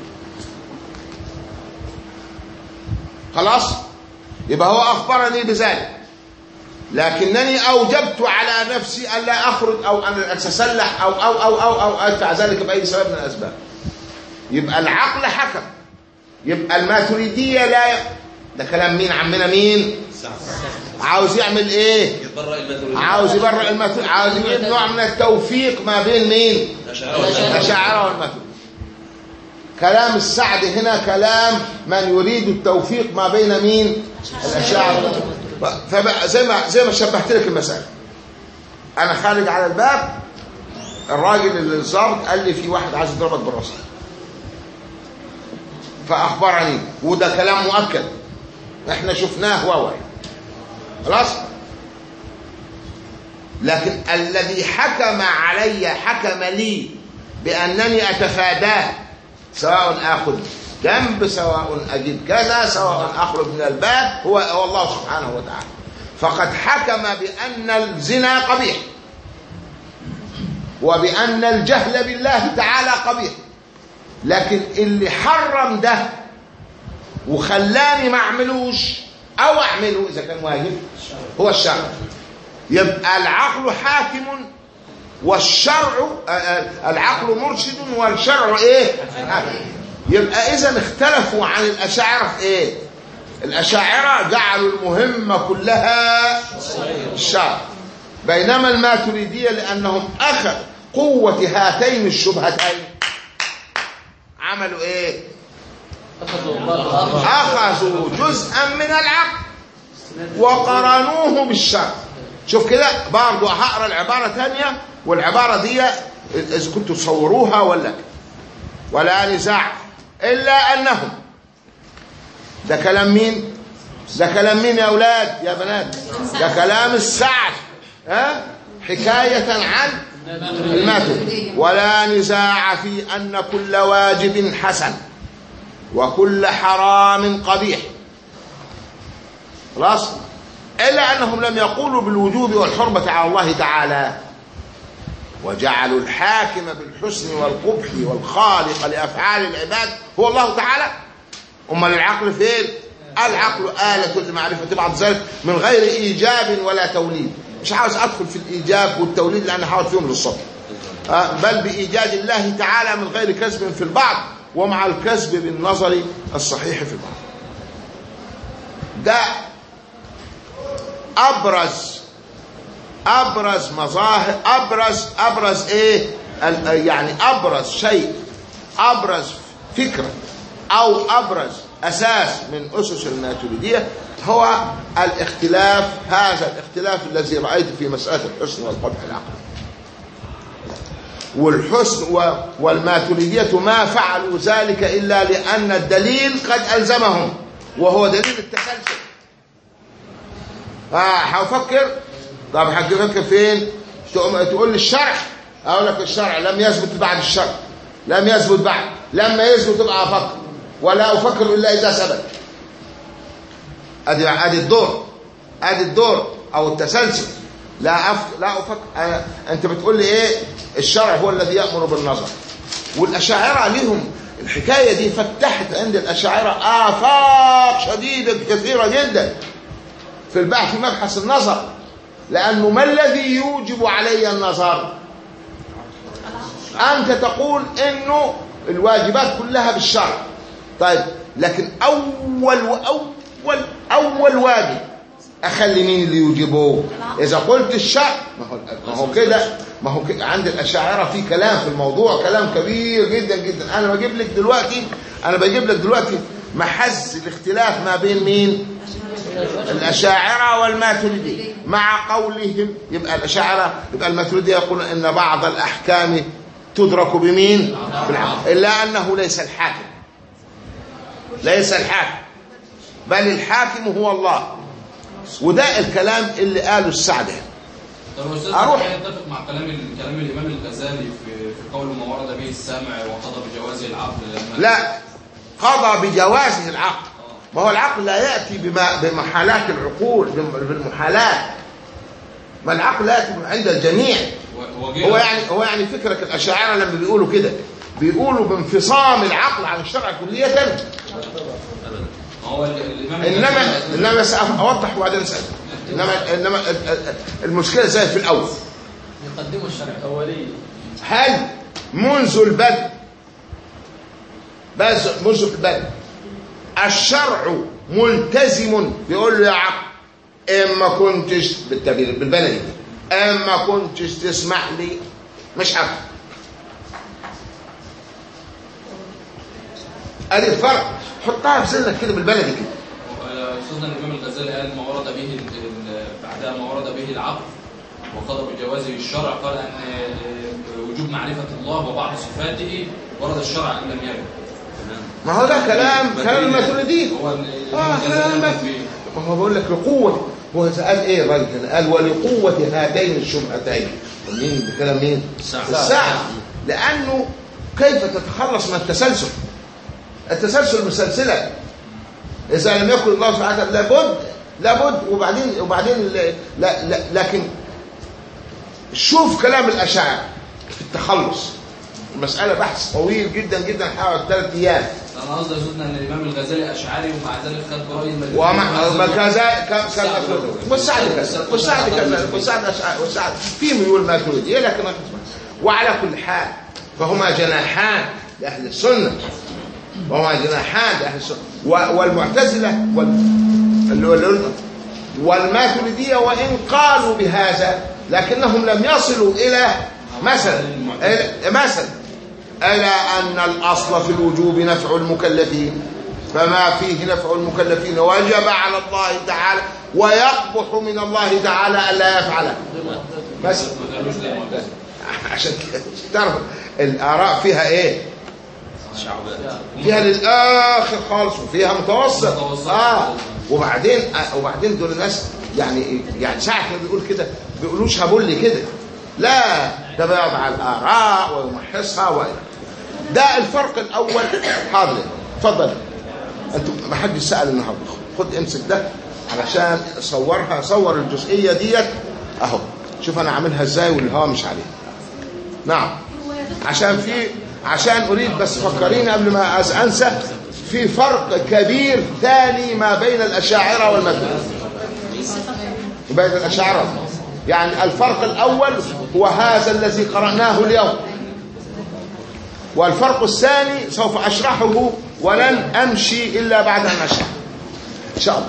A: خلاص يبقى هو اخبرني بذلك لكنني اوجبت على نفسي الا اخرج او ان اتسلح او او او او او ادفع ذلك باي سبب من الاسباب يبقى العقل حكم يبقى الماتريديه لا ي... ده كلام مين عمنا مين عاوز يعمل ايه
C: يتبرأ الماتريدي
A: عاوز يبرئ الماتريدي عاوز يجيب نوع من التوفيق ما بين مين الاشاعره والماتريدي كلام السعد هنا كلام من يريد التوفيق ما بين مين الاشاعره فبقى زي ما زي ما شبهت لك المساله انا خارج على الباب الراجل اللي الظابط قال لي في واحد عايز يضربك بالرصاص فاخبرني وده كلام مؤكد احنا شفناه واول خلاص لكن الذي حكم علي حكم لي بانني اتفاداه سواء اخذ جنب سواء اجيب كذا سواء اخرج من الباب هو هو الله سبحانه وتعالى فقد حكم بان الزنا قبيح وبان الجهل بالله تعالى قبيح لكن اللي حرم ده وخلاني ما اعملوش او اعمله اذا كان واجب هو الشرع يبقى العقل حاكم والشرع آه، آه، العقل مرشد والشرع ايه حاكم. يبقى اذا اختلفوا عن الاشاعره في ايه الاشاعره جعلوا المهمه كلها الشرع بينما الماتريديه لانهم اخذ قوه هاتين الشبهتين عملوا ايه اخذوا جزءا من العقل وقرنوه بالشرع شوف كده برضه هقرا العباره ثانيه والعباره دي اذا كنتوا تصوروها ولا ولا نزاع الا انهم ده كلام مين ده كلام مين يا اولاد يا بنات ده كلام السعد ها حكايه عن الماتن ولا نزاع في ان كل واجب حسن وكل حرام قبيح خلاص إلا أنهم لم يقولوا بالوجوب والحرمة على الله تعالى وجعلوا الحاكم بالحسن والقبح والخالق لأفعال العباد هو الله تعالى أمال العقل فين العقل آلة لمعرفة بعض ذلك من غير إيجاب ولا توليد مش عاوز أدخل في الإيجاب والتوليد لأن حاول فيهم للصبح آه، بل بإيجاد الله تعالى من غير كذب في البعض ومع الكذب بالنظر الصحيح في البعض ده ابرز ابرز مظاهر ابرز ابرز ايه ال- يعني ابرز شيء ابرز فكره او ابرز اساس من اسس الماتريديه هو الاختلاف هذا الاختلاف الذي رايت في مساله الحسن والقبح العقلي والحسن و- والماتريديه ما فعلوا ذلك الا لان الدليل قد الزمهم وهو دليل التسلسل اه هفكر طب هفكر فين تقوم تقول لي الشرع اقول لك الشرع لم يثبت بعد الشرع لم يثبت بعد لما يثبت ابقى افكر ولا افكر الا اذا ثبت ادي ادي الدور ادي الدور او التسلسل لا أف... لا افكر أنا... انت بتقول لي ايه الشرع هو الذي يامر بالنظر والاشاعره ليهم الحكايه دي فتحت عند الاشاعره افاق شديده كثيره جدا في البحث في مبحث النظر لأنه ما الذي يوجب علي النظر أنت تقول إنه الواجبات كلها بالشرع طيب لكن أول وأول أول واجب أخلي مين اللي يوجبه إذا قلت الشرع ما هو ما هو كده ما هو كده عند الأشاعرة في كلام في الموضوع كلام كبير جدا جدا أنا بجيب لك دلوقتي أنا بجيب لك دلوقتي محز الاختلاف ما بين مين الأشاعرة والماتريدية مع قولهم يبقى الأشاعرة يبقى الماتريدية يقولون إن بعض الأحكام تدرك بمين بالعقل إلا أنه ليس الحاكم ليس الحاكم بل الحاكم هو الله وده الكلام اللي قاله السعد
G: طب استاذ
A: أروح.
G: أروح يتفق مع كلام كلام الامام الغزالي في في قول ما ورد به السمع وقضى بجواز العقل لما
A: لا قضى بجوازه العقل ما هو العقل لا يأتي بما بمحالات العقول بم- بالمحالات ما العقل لا يأتي عند الجميع
G: و- وجه
A: هو يعني هو يعني فكرة الأشاعرة لما بيقولوا كده بيقولوا بانفصام العقل عن الشرع كلية
C: ابدا
G: ما هو ال- الامام
A: إنما
G: الغزالي-
A: إنما سأوضح وبعدين أسأل إنما إنما ال- ال- المشكلة زي في الأول
B: يقدموا الشرع
E: أولية
A: هل منذ البدء بس منذ البدء الشرع ملتزم بيقول له يا عقل اما كنتش بالتعبير بالبلدي اما كنتش تسمح لي مش هاخد ادي الفرق حطها في سنك كده بالبلدي كده
G: استاذنا الامام الغزالي قال ما ورد به ال- ال- بعدها ما ورد به العقل وقضى بجوازه الشرع قال ان آه، وجوب معرفه الله وبعض صفاته ورد الشرع ان لم يرد
C: تمام
A: ما هو ده كلام كلام الماتريديين
G: هو ال- الامام
A: اه
G: الغزالي
A: كلام
G: قال
A: الماتريديين
G: فيه.
A: ما هو بقول لك لقوة هو قال ايه الراجل هنا قال ولقوة هاتين الشبهتين مين بكلام مين
C: الساعة.
A: الساعة لأنه كيف تتخلص من التسلسل التسلسل مسلسلة إذا لم يكن الله سبحانه وتعالى لابد لابد وبعدين وبعدين لا لا لا لكن شوف كلام الأشاعرة في التخلص المسألة بحث طويل جدا جدا حوالي ثلاث أيام
G: انا قصدي يا استاذنا ان الامام الغزالي اشعري ومع ذلك خد براي المالكية.
A: ومع كذا كذا والسعد كذا والسعد كذا والسعد أشعر- والسعد في ميول ماتريدية لكن ما تسمع وعلى كل حال فهما جناحان لأهل السنة وهما جناحان لأهل السنة و- والمعتزلة وال ال- ال- والماتريدية وإن قالوا بهذا لكنهم لم يصلوا إلى مثلا إلى- مثلا ألا أن الأصل في الوجوب نفع المكلفين فما فيه نفع المكلفين وجب على الله تعالى ويقبح من الله تعالى ألا يفعله بس
G: ما قالوش لا معتزلة.
A: عشان كده تعرف الآراء فيها إيه
C: شعبات
A: فيها للآخر خالص وفيها متوسط
G: متوسط.
A: آه وبعدين آه وبعدين دول الناس يعني يعني ساعة ما بيقول كده بيقولوش هبول لي كده لا ده بيضع الآراء ويمحصها و... ده الفرق الأول حاضر اتفضل انتوا ما حدش سأل النهارده خد امسك ده علشان صورها صور الجزئية ديت اهو شوف انا عاملها ازاي والهوا مش عليه نعم عشان في عشان اريد بس فكريني قبل ما أس- انسى في فرق كبير ثاني ما بين الاشاعره والمدرسه بين الاشاعره يعني الفرق الاول هو هذا الذي قراناه اليوم والفرق الثاني سوف اشرحه ولن امشي الا بعد ان اشرح ان شاء الله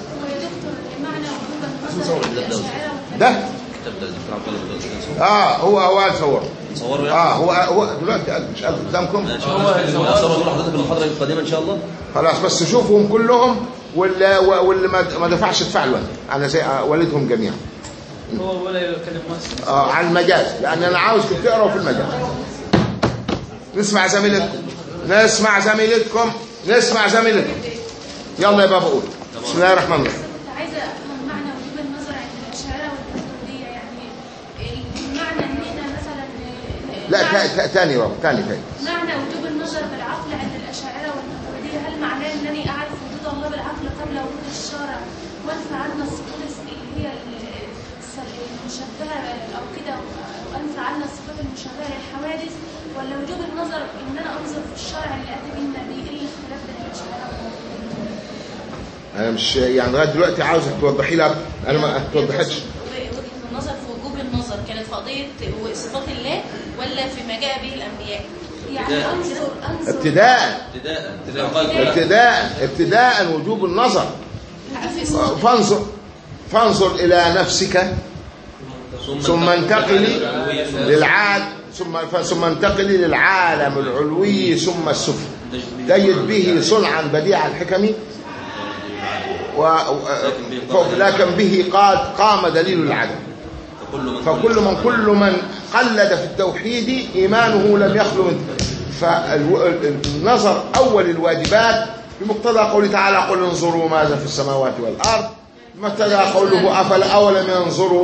A: ده
C: تبدا الدكتور عبد الله بن
A: اه هو هو صور
C: صوروا يعني
A: اه هو هو دلوقتي قال مش قال قدامكم
C: ماشي هو صوروا لحضرتك المحاضره القادمه ان شاء الله
A: خلاص بس شوفهم كلهم واللي واللي ما ما دفعش ادفع له انا زي والدهم جميعا
E: هو ولا يتكلم مصر
A: اه على المجاز لان انا عاوز تقروا في المجاز نسمع زميلتكم نسمع زميلتكم نسمع زميلتكم يلا يا بابا قول بسم الله الرحمن الرحيم
H: كنت عايزه افهم معنى وجوب النظر عند الاشاعره والماتريديه يعني المعنى اننا مثلا
A: لا
H: معنى-
A: تا- تا- تاني بابا تاني تاني
H: معنى وجوب النظر بالعقل عند الاشاعره والماتريديه هل معناه انني اعرف وجود الله بالعقل قبل وجود الشرع وانفى عنا الصفات اللي هي ال- الس- المشبهه او كده وانفى عنا الصفات المشابهه للحوادث ولا وجوب النظر ان انا انظر في الشرع اللي اتى به النبي ايه الاختلاف بين الاشاعره والماتريديه
A: انا مش يعني لغايه دلوقتي عاوزك توضحي لها انا ما توضحتش
I: وجهة النظر في وجوب النظر كانت في قضية صفات الله ولا فيما جاء به الأنبياء؟
H: يعني انظر انظر
A: ابتداء
C: ابتداء ابتداء قال
A: ابتداء ابتداء وجوب النظر
I: في صفات
A: فانظر فانظر الى نفسك ثم انتقلي للعالم ثم ثم انتقلي للعالم العلوي ثم السفلي تجد به صنعا بديع الحكم و... و- لكن به قاد قام دليل العدم
C: فكل من
A: فكل من كل من قلد في التوحيد ايمانه لم يخلو منه فالنظر اول الواجبات بمقتضى قوله تعالى قل انظروا ماذا في السماوات والارض بمقتضى قوله افلا اولم ينظروا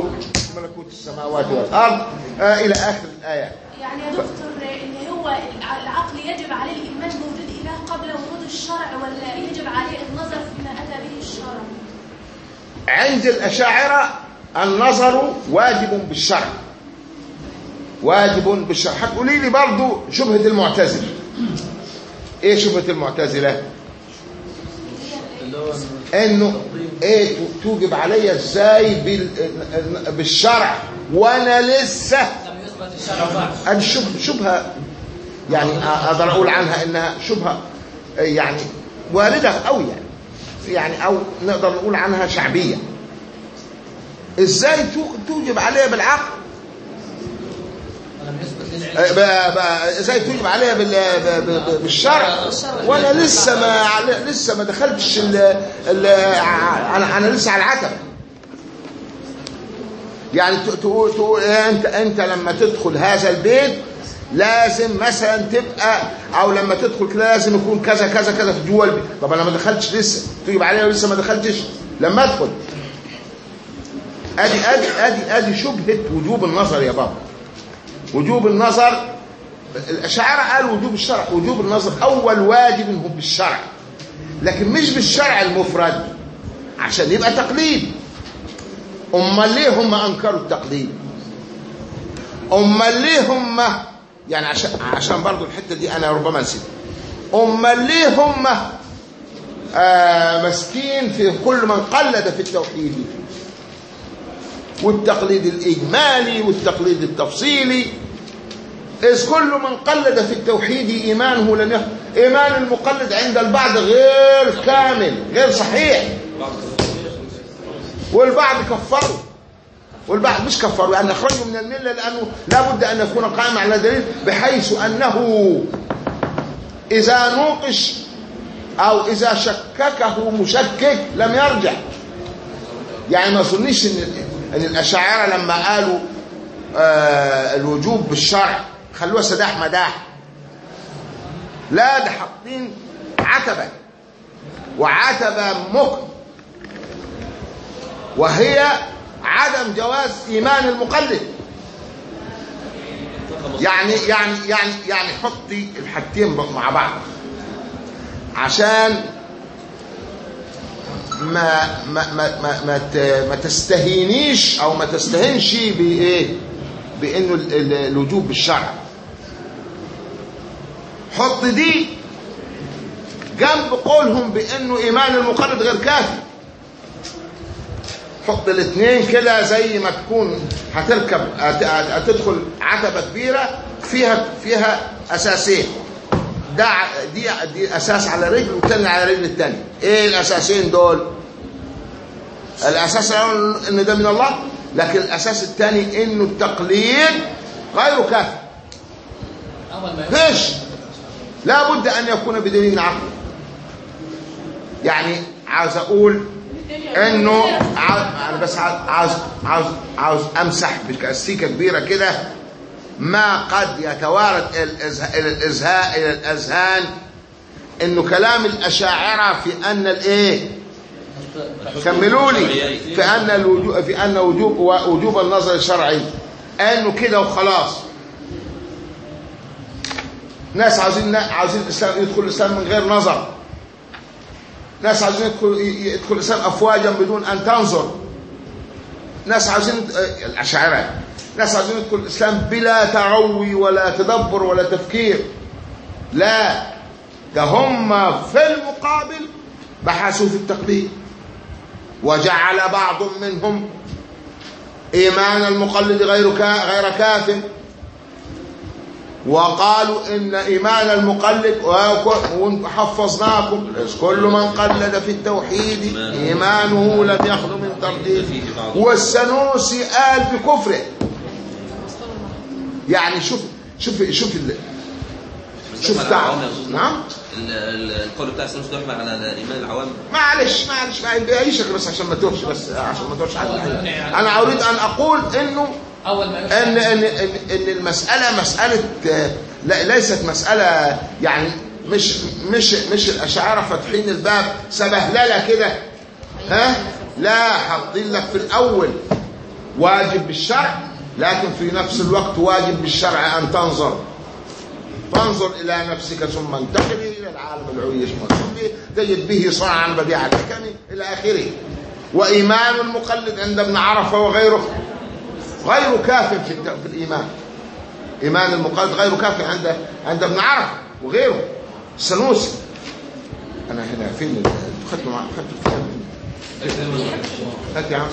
A: ملكوت السماوات والارض آه الى اخر الايات
H: يعني يا دكتور ان هو العقل يجب عليه الايمان بوجود اله قبل ورود الشرع ولا يجب عليه النظر فيما اتى به الشرع
A: عند الاشاعره النظر واجب بالشرع واجب بالشرع هتقولي لي برضو شبهه المعتزله ايه شبهه المعتزله انه ايه توجب عليا ازاي بال- بالشرع وانا لسه
B: لم يثبت الشرع بعد
A: ادي شبهه شبهه يعني اقدر اقول عنها انها شبهه يعني وارده قوي يعني يعني او نقدر نقول عنها شعبيه ازاي تو- توجب عليها بالعقل
B: ولم يثبت للعلم
A: آه، ب- ب- ازاي توجب عليها بال- ب- ب- بالشرع وانا لسه ما لسه ما دخلتش ال ال انا انا لسه على العتبه يعني ت- تقول تقول إيه انت انت لما تدخل هذا البيت لازم مثلا تبقى او لما تدخل كده لازم يكون كذا كذا كذا في جوه البيت طب انا ما دخلتش لسه تجيب عليا لسه ما دخلتش لما ادخل ادي ادي ادي ادي شبهه وجوب النظر يا بابا وجوب النظر الأشاعرة قالوا وجوب الشرع وجوب النظر أول واجب هو بالشرع لكن مش بالشرع المفرد عشان يبقى تقليد أمال ليه هم أنكروا التقليد أمال ليه هم يعني عشان عشان برضو الحتة دي أنا ربما نسيت أمال ليه هم آه مسكين في كل من قلد في التوحيد والتقليد الإجمالي والتقليد التفصيلي إذ كل من قلد في التوحيد إيمانه لم يخ... إيمان المقلد عند البعض غير كامل غير صحيح والبعض كفروا والبعض مش كفروا يعني أخرجوا من الملة لأنه لا بد أن يكون قائما على دليل بحيث أنه إذا نوقش أو إذا شككه مشكك لم يرجع يعني ما اظنيش ان ان الاشاعره لما قالوا آه الوجوب بالشرع خلوها سداح مداح لا ده حاطين عتبه وعتبه مكن وهي عدم جواز ايمان المقلد يعني يعني يعني يعني حطي الحاجتين مع بعض عشان ما ما ما ما ما, ت- ما تستهينيش او ما تستهنش بايه بانه ال- ال- الوجوب بالشرع حط دي جنب قولهم بانه ايمان المقلد غير كافي حط الاثنين كده زي ما تكون هتركب هت- هت- هتدخل عتبه كبيره فيها فيها اساسين ده ع- دي دي اساس على رجل والتاني على رجل التاني ايه الاساسين دول الاساس الاول ان ده من الله لكن الاساس الثاني انه التقليد غير كافي
B: اول ما
A: ليش لا بد ان يكون بدليل عقلي يعني عاوز اقول انه عاوز انا بس عاوز عاوز عاوز, عاوز امسح بكاستيكه كبيره كده ما قد يتوارد الإزه- الى الازهاء الى الاذهان انه كلام الاشاعره في ان الايه كملوا لي في ان الوجوب في ان وجوب وجوب النظر الشرعي انه كده وخلاص ناس عاوزين عاوزين الاسلام يدخل الاسلام من غير نظر ناس عاوزين يدخل يدخل الاسلام افواجا بدون ان تنظر ناس عاوزين آه، الاشاعره ناس عاوزين يدخل الاسلام بلا تعوي ولا تدبر ولا تفكير لا ده هم في المقابل بحثوا في التقليد وجعل بعض منهم ايمان المقلد غير كا غير كاف وقالوا ان ايمان المقلد وحفظناكم كل من قلد في التوحيد ايمانه لم يخلو من ترديد والسنوسي قال بكفره يعني شوف شوف شوف ال- شوف تعب نعم
C: ال- ال- القول بتاع السنوس ده يحمل على ايمان العوام
A: معلش معلش ما يعيشك بس عشان ما تروحش بس عشان ما تروحش على انا اريد ان اقول انه
B: اول ما يفتح
A: ان ان ان, إن المساله مساله آه، لا ليست مساله يعني مش مش مش الاشاعره فاتحين الباب سبهلله كده ها لا حاطين لك في الاول واجب بالشرع لكن في نفس الوقت واجب بالشرع أن تنظر فانظر إلى نفسك ثم انتقل إلى العالم العلوي ثم تجد به صنعا بديع الحكم إلى آخره وإيمان المقلد عند ابن عرفة وغيره غير كاف في, الت- في الإيمان إيمان المقلد غير كاف عند عند ابن عرفة وغيره السنوسي أنا هنا فين ال- خدت مع خدت فين هات يا عم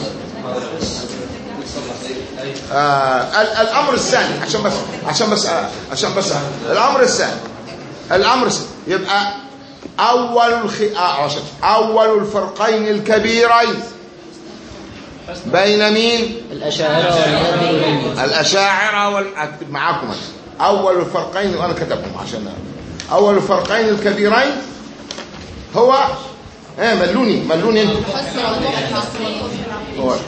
A: آه ال- الامر الثاني عشان بس عشان بس آه عشان بس آه الامر الثاني الامر الثاني يبقى اول الخ... آه عشان اول الفرقين الكبيرين بين مين
E: الأشاعرة والماتريدية
A: الاشاعره وال اكتب معاكم أنا. اول الفرقين وانا كتبهم عشان اول الفرقين الكبيرين هو ايه ملوني ملوني انت هو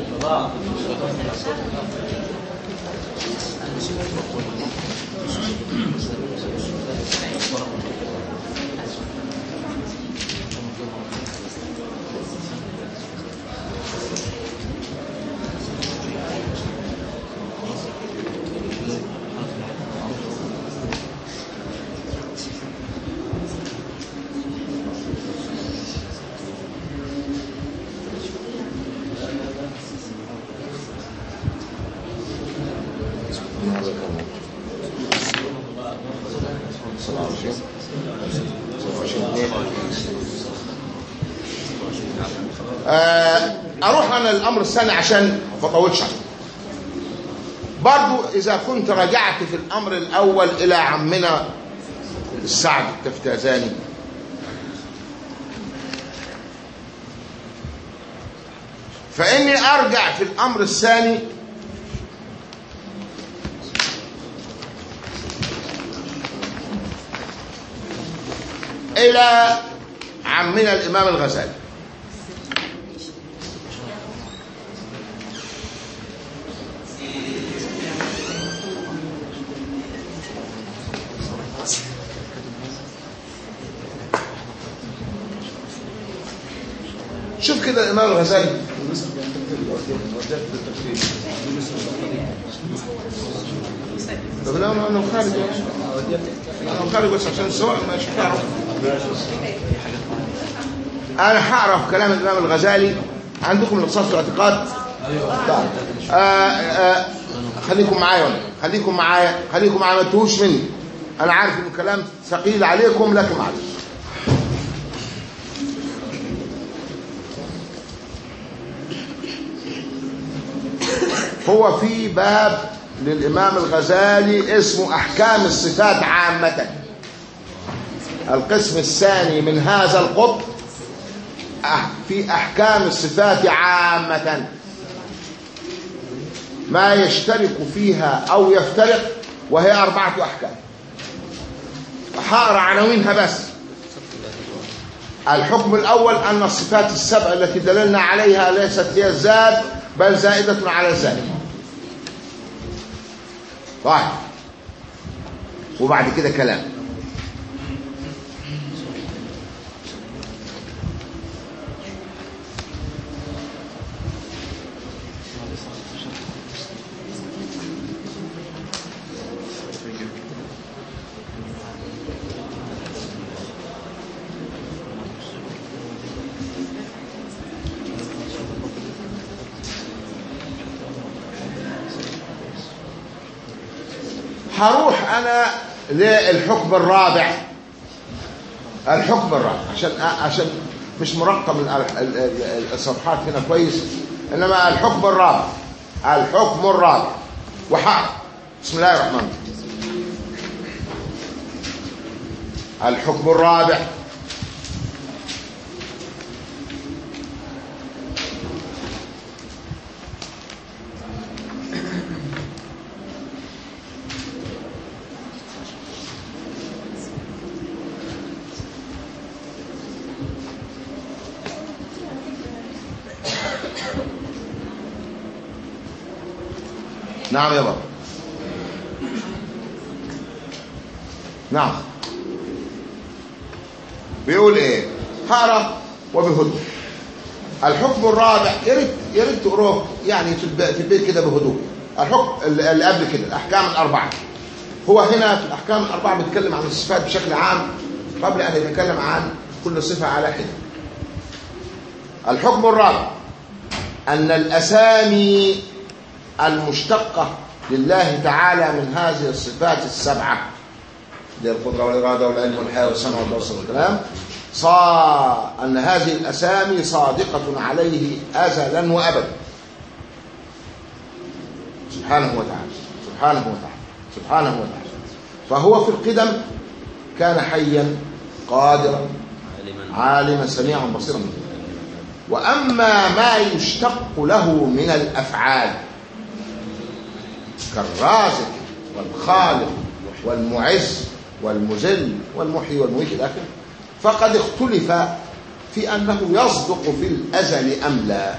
A: آه، اروح انا الامر الثاني عشان ما اطولش عليك. برضو اذا كنت رجعت في الامر الاول الى عمنا السعد التفتازاني فاني ارجع في الامر الثاني الى عمنا الامام الغزالي شوف كده الامام الغزالي طب لا انا انا خارج انا خارج بس عشان السؤال مش هعرف انا هعرف كلام الامام الغزالي عندكم الاقتصاد في الاعتقاد طيب. آه آه خليكم معايا ولا خليكم معايا خليكم معايا ما تتوهوش مني انا عارف ان الكلام ثقيل عليكم لكن معلش هو في باب للإمام الغزالي اسمه أحكام الصفات عامة القسم الثاني من هذا القطب أح- في أحكام الصفات عامة ما يشترك فيها أو يفترق وهي أربعة أحكام هقرا عناوينها بس الحكم الأول أن الصفات السبع التي دللنا عليها ليست هي الذات بل زائدة على الذات طيب وبعد كده كلام هروح انا للحكم الرابع الحكم الرابع عشان عشان مش مرقم ال- ال- ال- الصفحات هنا كويس انما الحكم الرابع الحكم الرابع وحق بسم الله الرحمن الرحيم الحكم الرابع نعم يا بابا نعم بيقول ايه هقرا وبهدوء الحكم الرابع يا ريت يا ريت تقروه يعني في الب- في البيت كده بهدوء الحكم اللي اللي قبل كده الاحكام الاربعه هو هنا في الاحكام الاربعه بيتكلم عن الصفات بشكل عام قبل ان يتكلم عن كل صفه على حده الحكم الرابع ان الاسامي المشتقه لله تعالى من هذه الصفات السبعه اللي هي القدره والاراده والعلم والحياه والسمع والبصر والكلام صا ان هذه الاسامي صادقه عليه ازلا وابدا سبحانه وتعالى سبحانه وتعالى سبحانه وتعالى فهو في القدم كان حيا قادرا
C: عالما
A: عالما سميعا بصيرا واما ما يشتق له من الافعال كالرازق والخالق والمعز والمذل والمحيي والمميت الى اخره فقد اختلف في انه يصدق في الازل ام لا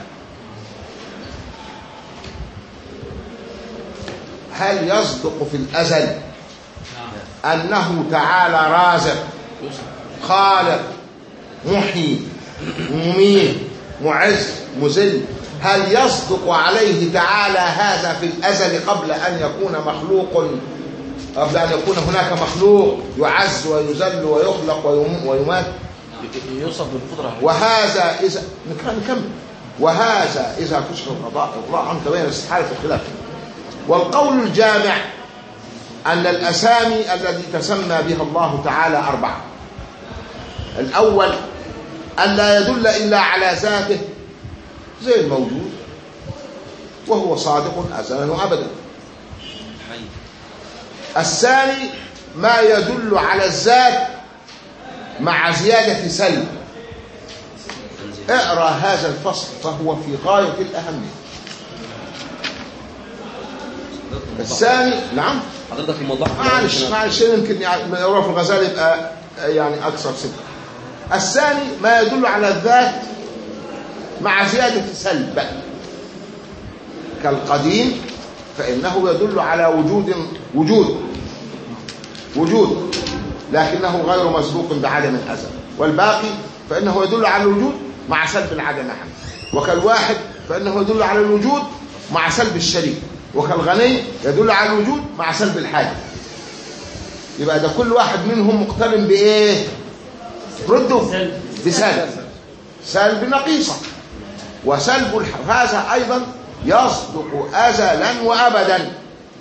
A: هل يصدق في الازل انه تعالى رازق خالق محيي مميت معز مذل هل يصدق عليه تعالى هذا في الازل قبل ان يكون مخلوق قبل ان يكون هناك مخلوق يعز ويذل ويخلق ويم- ويمات
E: يوصف بالقدرة
A: وهذا اذا نكمل نكمل وهذا اذا كشف القضاء اطلاع عنه تبين استحاله الخلاف والقول الجامع ان الاسامي التي تسمى بها الله تعالى اربعه الاول ان لا يدل الا على ذاته زي الموجود وهو صادق ازلا وابدا
C: حي
A: الثاني ما يدل على الذات مع زياده سلب
C: تنزيل
A: اقرا هذا الفصل فهو في غايه الاهميه الثاني نعم
C: حضرتك الموضوع
A: معلش معلش يمكن يعني ما يروح في الغزال يبقى يعني اكثر صدق الثاني ما يدل على الذات مع زياده سلب كالقديم فانه يدل على وجود وجود وجود لكنه غير مسبوق بعدم الازل والباقي فانه يدل على الوجود مع سلب العدم معا وكالواحد فانه يدل على الوجود مع سلب الشريك وكالغني يدل على الوجود مع سلب الحاجه يبقى ده كل واحد منهم مقترن بايه ردوا بسلب سلب نقيصه وسلب الح... هذا ايضا يصدق ازلا وابدا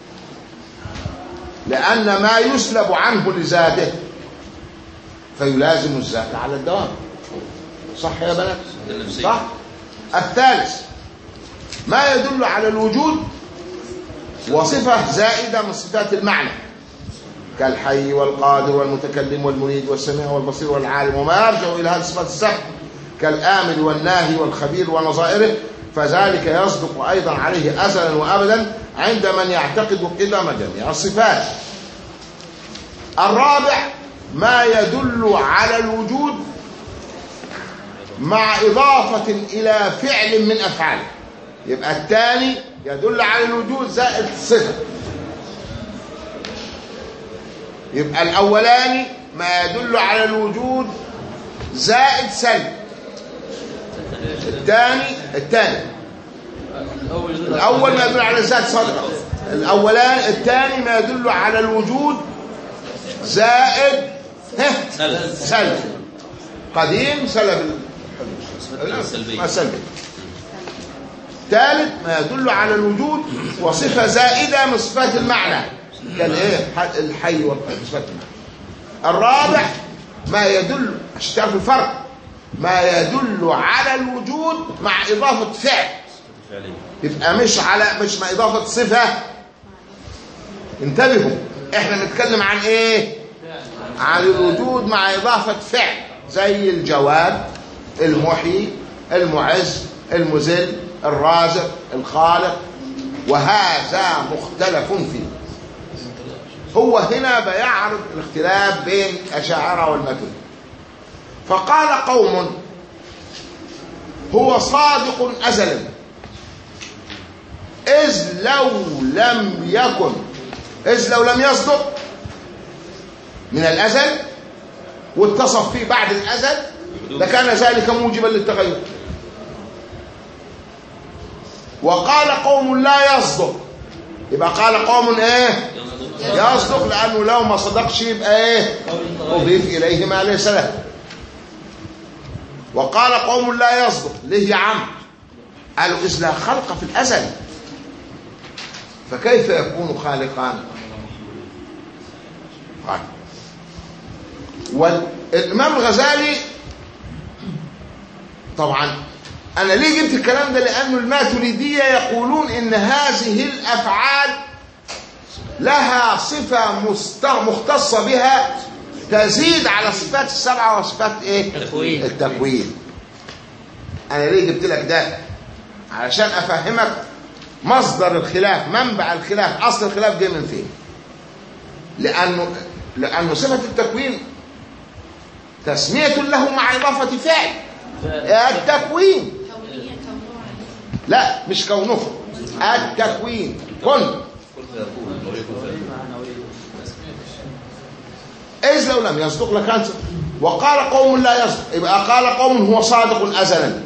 A: لان ما يسلب عنه لذاته فيلازم الذات على الدوام صح يا بنات
C: النفسية.
A: صح الثالث ما يدل على الوجود وصفه زائده من صفات المعنى كالحي والقادر والمتكلم والمريد والسميع والبصير والعالم وما يرجع الى هذه الصفات السبع كالامر والناهي والخبير ونظائره فذلك يصدق ايضا عليه ازلا وابدا عند من يعتقد قدم جميع الصفات الرابع ما يدل على الوجود مع إضافة إلى فعل من أفعاله يبقى الثاني يدل على الوجود زائد صفة يبقى الأولاني ما يدل على الوجود زائد سلب الثاني الثاني الأول ما يدل على الذات صدقة الأولان الثاني ما يدل على الوجود زائد ها
C: سلب
A: سلب قديم سلب
C: صفات السلبية
A: ما سلبي ثالث ما يدل على الوجود وصفة زائدة من صفات المعنى كالايه ح- الحي والقيوم صفات المعنى الرابع ما يدل عشان تعرف الفرق ما يدل على الوجود مع إضافة فعل
C: فعليا
A: يبقى مش على مش مع إضافة صفة انتبهوا احنا بنتكلم عن ايه عن الوجود مع إضافة فعل زي الجواد المحيي المعز المذل الرازق الخالق وهذا مختلف فيه هو هنا بيعرض الاختلاف بين الأشاعرة والماتريدية فقال قوم هو صادق أزلا إذ لو لم يكن إذ لو لم يصدق من الأزل واتصف فيه بعد الأزل لكان ذلك موجبا للتغير وقال قوم لا يصدق يبقى قال قوم ايه يصدق لانه لو ما صدقش يبقى ايه اضيف اليه ما ليس له وقال قوم لا يصدق ليه يا عم قالوا اذ لا خلق في الازل فكيف يكون خالقا طيب. والامام الغزالي طبعا انا ليه جبت الكلام ده لانه الماتريديه يقولون ان هذه الافعال لها صفه مست- مختصه بها تزيد على صفات السبعه وصفات ايه
E: التكوين.
A: التكوين انا ليه جبت لك ده علشان افهمك مصدر الخلاف منبع الخلاف اصل الخلاف جه من فين لانه لانه صفه التكوين تسميه له مع اضافه فعل التكوين
I: كونية كونها
A: لا مش كونه التكوين كن
C: كن فيكون لو يكن فيكون
A: إذ لو لم يصدق لكان صدق. وقال قوم لا يصدق يبقى قال قوم هو صادق أزلا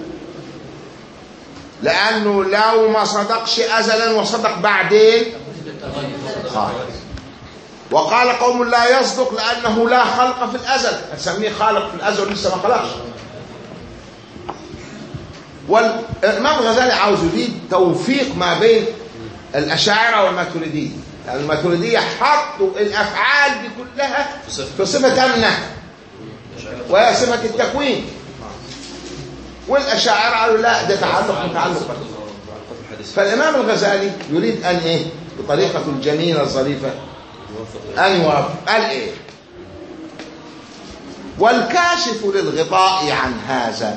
A: لأنه لو ما صدقش أزلا وصدق بعدين خالق وقال قوم لا يصدق لأنه لا خلق في الأزل هتسميه خالق في الأزل لسه ما خلقش والإمام الغزالي عاوز يريد توفيق ما بين الأشاعرة والماتريدية يعني الماتريدية حطوا الأفعال دي كلها في صفة أمنة وهي صفة التكوين والأشاعرة قالوا لا ده تعلق متعلق
C: الحديث
A: فالإمام الغزالي يريد أن إيه بطريقة الجميلة الظريفة أن يوافق قال إيه والكاشف للغطاء عن هذا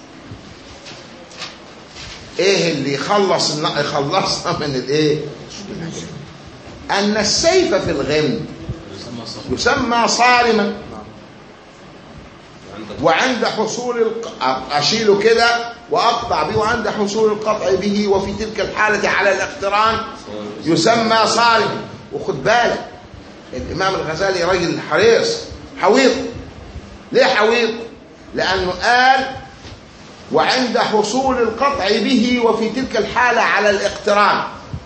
A: ايه اللي يخلص يخلصنا من الايه ان السيف في الغم يسمى صارما وعند حصول الق... اشيله كده واقطع به وعند حصول القطع به وفي تلك الحاله على الاقتران يسمى صارم وخد بالك الامام الغزالي راجل حريص حويط ليه حويط لانه قال وعند حصول القطع به وفي تلك الحالة على الاقتران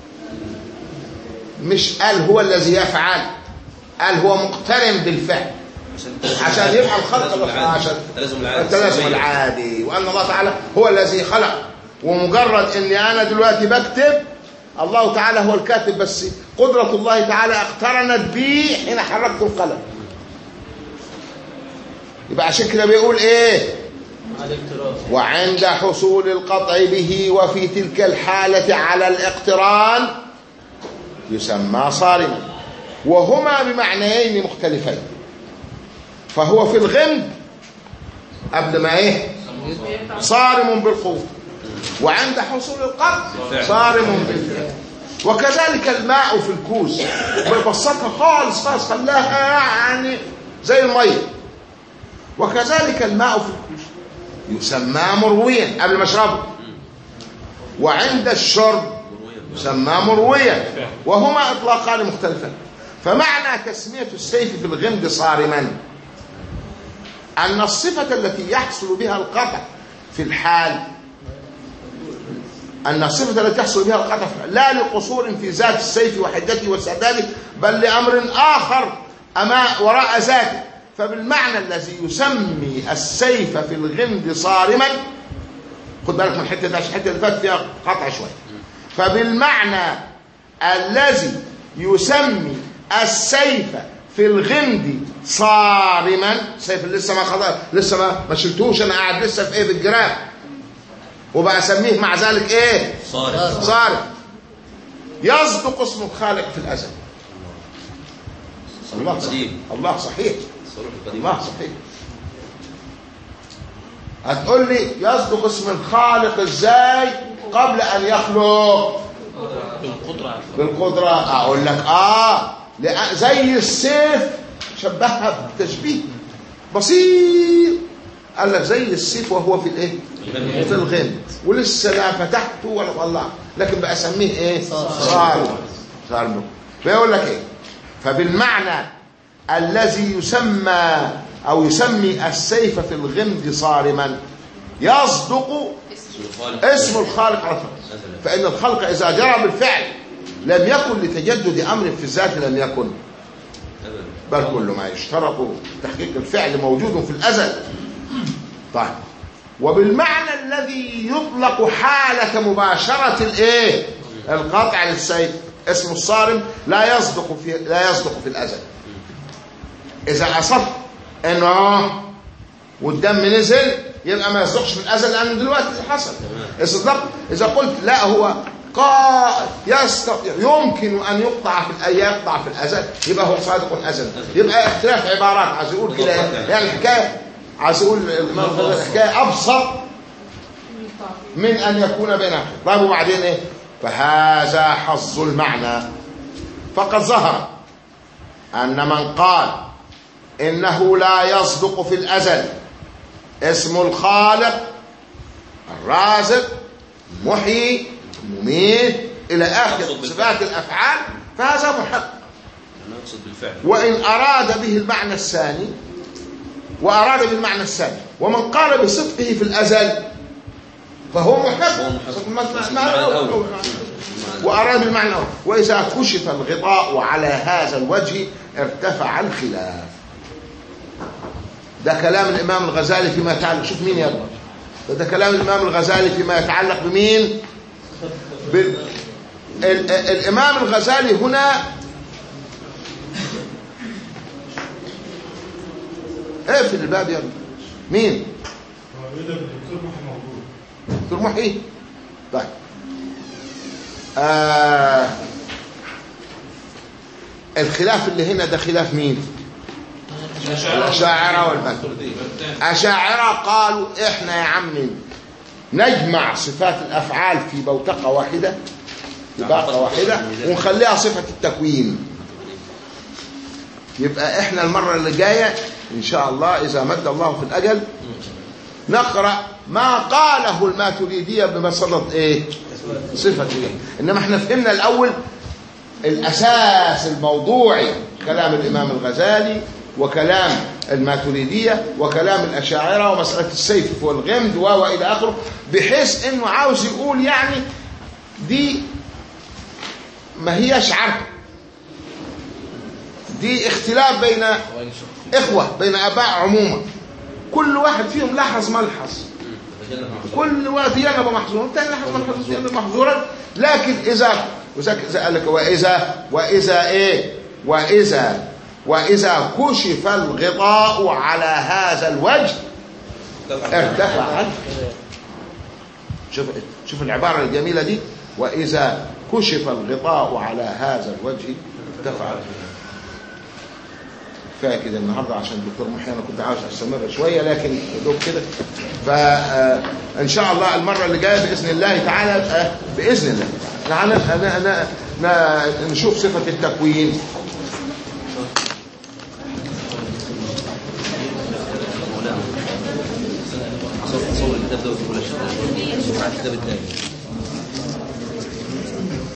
A: مش قال هو الذي يفعل قال هو مقترن بالفعل عشان يبقى الخلق عشان
C: التلازم العادي
A: التلازم العادي وأن الله تعالى هو الذي خلق ومجرد أني أنا دلوقتي بكتب الله تعالى هو الكاتب بس قدرة الله تعالى اقترنت بي حين حركت القلم يبقى عشان كده بيقول ايه وعند حصول القطع به وفي تلك الحالة على الاقتران يسمى صارما وهما بمعنيين مختلفين فهو في الغمد قبل ما ايه صارم بالقوة وعند حصول القطع صارم بالفعل وكذلك الماء في الكوز ببسطها خالص خالص خلاها يعني زي الميه وكذلك الماء في الكوز يسمى مرويا قبل ما اشربه وعند الشرب يسمى مرويا وهما اطلاقان مختلفان فمعنى تسمية السيف في الغمد صارما أن الصفة التي يحصل بها القطع في الحال أن الصفة التي يحصل بها القطع في الحال لا لقصور في ذات السيف وحدته وسداده بل لأمر آخر أما وراء ذاته فبالمعنى الذي يسمي السيف في الغمد صارما خد بالك من الحته دي عشان الحته اللي فاتت فيها قطع شويه فبالمعنى الذي يسمي السيف في الغمد صارما سيف اللي لسه ما خلاص لسه ما ما شلتوش انا قاعد لسه في ايه في الجراب وبقى اسميه مع ذلك ايه
C: صارم
A: صارم يصدق اسم الخالق في الازل الله صحيح
C: قديم
A: الله صحيح
C: صاروخ القديم
A: الله صحيح هتقول لي يصدق اسم الخالق ازاي قبل ان يخلق
E: بالقدرة على
A: بالقدرة اقول لك اه لأ- زي السيف شبهها بتشبيه بسيط قال لك زي السيف وهو في الايه في الغمد ولسه لا فتحته ولا طلعته لكن بقى اسميه ايه صارم صارم بيقول لك ايه فبالمعنى الذي يسمى او يسمي السيف في الغمد صارما يصدق
C: الخالق
A: اسم الخالق على طول فإن الخلق إذا جرى بالفعل لم يكن لتجدد أمر في الذات لم يكن
C: أبدا
A: بل كل ما يشترط تحقيق الفعل موجود في الأزل طيب وبالمعنى الذي يطلق حالة مباشرة الايه القطع للسيف اسم الصارم لا يصدق في لا يصدق في الأزل إذا أصبت إنه آه والدم نزل يبقى ما يصدقش في الأزل لأنه دلوقتي حصل الصدق إذا قلت لا هو قا يستطيع يمكن أن يقطع في الأ- يقطع في الأزل يبقى هو صادق أزل يبقى اختلاف عبارات عايز يقول كده يعني الحكاية عايز يقول الإمام الغزالي الحكاية أبسط من أن يكون بينها طيب وبعدين إيه فهذا حظ المعنى فقد ظهر أن من قال إنه لا يصدق في الأزل اسم الخالق الرازق المحيي المميت إلى آخر صفات الأفعال فهذا محق
C: أنا أقصد بالفعل
A: وإن أراد به المعنى الثاني وأراد به المعنى الثاني ومن قال بصدقه في الأزل فهو محق
C: هو محق.
A: ما- ما-
C: بس
A: ما-
C: المعنى الأول.
A: وأراد بالمعنى الأول وإذا كشف الغطاء على هذا الوجه ارتفع الخلاف ده كلام الإمام الغزالي فيما يتعلق شوف مين يلا ده, ده كلام الإمام الغزالي فيما يتعلق بمين بال... ال... ال... الإمام الغزالي هنا اقفل الباب يلا مين دكتور محي طيب آه الخلاف اللي هنا ده خلاف مين الأشاعرة والماتريدية أشاعرة قالوا إحنا يا عمي نجمع صفات الأفعال في بوتقة واحدة في باقة واحدة ونخليها صفة التكوين يبقى إحنا المرة اللي جاية إن شاء الله إذا مد الله في الأجل نقرأ ما قاله الماتريدية بمصدر إيه صفة إيه إنما إحنا فهمنا الأول الأساس الموضوعي كلام الإمام الغزالي وكلام الماتريدية وكلام الأشاعرة ومسألة السيف والغمد و- وإلى آخره بحيث إنه عاوز يقول يعني دي ما هيش عرض دي اختلاف بين إخوة بين آباء عموما كل واحد فيهم لاحظ ملحظ كل واحد ينبى محظورا الثاني لاحظ ملحظ ينبى محظورا لكن إذا وذاك إذا قال لك وإذا وإذا إيه وإذا وإذا كشف الغطاء على هذا الوجه ارتفع عنه شوف شوف العبارة الجميلة دي وإذا كشف الغطاء على هذا الوجه ارتفع عنه كفايه كده النهارده عشان الدكتور محي انا كنت عاوز استمر شويه لكن يا دوب كده فان شاء الله المره اللي جايه باذن الله تعالى آه، باذن الله تعالى أنا أنا أنا نشوف صفه التكوين
C: تصور الكتاب ده وتقول الكتاب الثاني